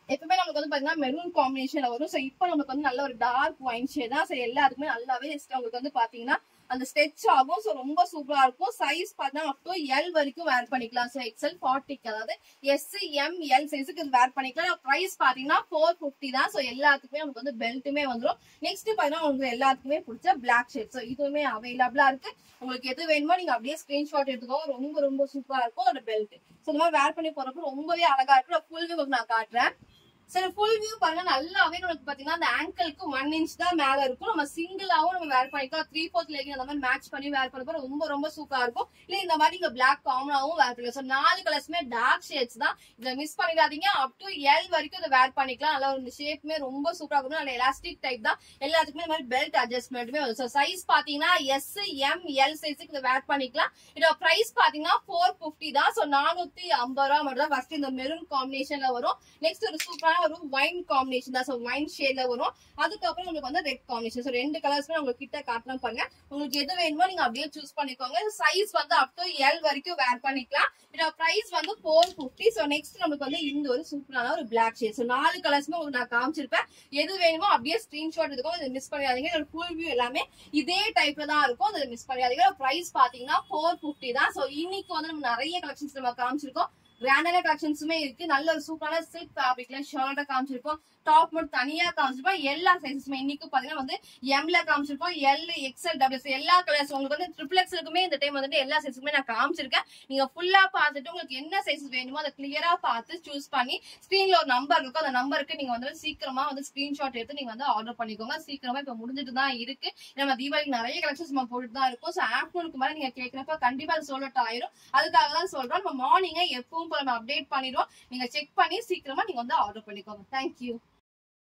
எப்பவுமே நமக்கு வந்து பாத்தீங்கன்னா மெரூன் காம்பினேஷன்ல வரும் சோ இப்போ நமக்கு வந்து நல்ல ஒரு டார்க் ஒயின் ஷேட் தான் சோ எல்லாத்துக்குமே நல்லாவே உங்களுக்கு வந்து பாத்தீங்கன்னா அந்த ஸ்ட்ரெச் ஆகும் சோ ரொம்ப சூப்பரா இருக்கும் சைஸ் பார்த்தா அப் டு எல் வரைக்கும் வேர் பண்ணிக்கலாம் சோ எக்ஸ்எல் ஃபார்ட்டிக்கு அதாவது எஸ் எம் எல் சைஸுக்கு இது வேர் பண்ணிக்கலாம் பிரைஸ் பாத்தீங்கன்னா ஃபோர் ஃபிஃப்டி தான் சோ எல்லாத்துக்குமே நமக்கு வந்து பெல்ட்டுமே வந்துரும் நெக்ஸ்ட் பாத்தீங்கன்னா உங்களுக்கு எல்லாத்துக்குமே பிடிச்ச பிளாக் ஷேட் சோ இதுவுமே அவைலபிளா இருக்கு உங்களுக்கு எது வேணுமோ நீங்க அப்படியே ஸ்கிரீன்ஷாட் எடுத்துக்கோங்க ரொம்ப ரொம்ப சூப்பரா இருக்கும் அதோட பெல்ட் சோ இந்த மாதிரி வேர் பண்ணி போறப்ப ரொம்பவே அழகா இருக்கும் ஃபுல் வியூ நான் காட்டுறேன் சரி ஃபுல் வியூ பாருங்க நல்லாவே நமக்கு பாத்தீங்கன்னா அந்த ஆங்கிளுக்கு ஒன் இன்ச் தான் மேல இருக்கும் நம்ம சிங்கிளாவும் நம்ம வேர் பண்ணிக்கலாம் த்ரீ ஃபோர்த் லெகின் அந்த மாதிரி மேட்ச் பண்ணி வேர் பண்ணப்போ ரொம்ப ரொம்ப சூப்பரா இருக்கும் இல்ல இந்த மாதிரி நீங்க பிளாக் காமனாவும் வேர் பண்ணிக்கலாம் ஸோ நாலு கலர்ஸ்மே டார்க் ஷேட்ஸ் தான் இதை மிஸ் பண்ணிடாதீங்க அப் டு எல் வரைக்கும் இதை வேர் பண்ணிக்கலாம் நல்லா இந்த ஷேப்புமே ரொம்ப சூப்பரா இருக்கும் நல்ல எலாஸ்டிக் டைப் தான் எல்லாத்துக்குமே இந்த மாதிரி பெல்ட் அட்ஜஸ்ட்மெண்ட்டுமே வரும் ஸோ சைஸ் பாத்தீங்கன்னா எஸ் எம் எல் சைஸுக்கு இதை வேர் பண்ணிக்கலாம் இதோட பிரைஸ் பாத்தீங்கன்னா ஃபோர் ஃபிஃப்டி தான் ஸோ நானூத்தி ஐம்பது ரூபா மட்டும் தான் ஃபர்ஸ்ட் இந்த மெரூன் காம்பினேஷன்ல வரும் நெக்ஸ்ட் ஒரு சூப்பரான ஒரு ஒயின் காம்பினேஷன் தான் ஸோ ஒயின் ஷேட்ல வரும் அதுக்கப்புறம் உங்களுக்கு வந்து ரெட் காம்பினேஷன் ஸோ ரெண்டு கலர்ஸ்மே உங்களுக்கு கிட்ட காட்டலாம் பாருங்க உங்களுக்கு எது வேணுமோ நீங்க அப்படியே சூஸ் பண்ணிக்கோங்க சைஸ் வந்து அப் டு எல் வரைக்கும் வேர் பண்ணிக்கலாம் இதோட பிரைஸ் வந்து ஃபோர் ஃபிஃப்டி ஸோ நெக்ஸ்ட் நமக்கு வந்து இந்த ஒரு சூப்பரான ஒரு பிளாக் ஷேட் ஸோ நாலு கலர்ஸ்மே உங்களுக்கு நான் காமிச்சிருப்பேன் எது வேணுமோ அப்படியே ஸ்கிரீன்ஷாட் எடுத்துக்கோ இதை மிஸ் பண்ணிடாதீங்க இதோட ஃபுல் வியூ எல்லாமே இதே டைப்ல தான் இருக்கும் அதை மிஸ் பண்ணிடாதீங்க பிரைஸ் பாத்தீங்கன்னா ஃபோர் ஃபிஃப்டி தான் ஸோ இன்னைக்கு வந்து நம்ம நிறைய கலெக்ஷன்ஸ் நம்ம காமிச்சிருக்கோம் கிராண்டான கலெக்ஷன்ஸுமே இருக்கு நல்ல ஒரு சூப்பரான சில்க் ஃபேப்ரிக்ல ஷார்ட்டா காமிச்சிருப்போம் டாப் மட்டும் தனியா காமிச்சிருப்போம் எல்லா சைஸஸுமே இன்னைக்கு பாத்தீங்கன்னா வந்து எம்ல காமிச்சிருப்போம் எல் எக்ஸ்எல் டபிள்யூஸ் எல்லா கலர்ஸ் உங்களுக்கு வந்து ட்ரிபிள் எக்ஸ்எலுக்குமே இந்த டைம் வந்துட்டு எல்லா சைஸுக்குமே நான் காமிச்சிருக்கேன் நீங்க ஃபுல்லா பார்த்துட்டு உங்களுக்கு என்ன சைஸஸ் வேணுமோ அதை கிளியரா பார்த்து சூஸ் பண்ணி ஸ்கிரீன்ல ஒரு நம்பர் இருக்கும் அந்த நம்பருக்கு நீங்க வந்து சீக்கிரமா வந்து ஸ்கிரீன்ஷாட் எடுத்து நீங்க வந்து ஆர்டர் பண்ணிக்கோங்க சீக்கிரமா இப்ப முடிஞ்சிட்டு தான் இருக்கு நம்ம தீபாவளிக்கு நிறைய கலெக்ஷன்ஸ் நம்ம போட்டுட்டு தான் இருக்கும் ஸோ ஆஃப்டர்நூனுக்கு மேல நீங்க கேட்கறப்ப கண்டிப்பா அது சோல்ட் அவுட் ஆயிரும் அதுக்காக தான் சொல்றோம் நம்ம மார்னிங்கே எப்பவும் போல நம்ம அப்டேட் பண்ணிடுவோம் நீங்க செக் பண்ணி சீக்கிரமா நீங்க வந்து ஆர்டர் பண்ணிக்கோங்க தேங்க்யூ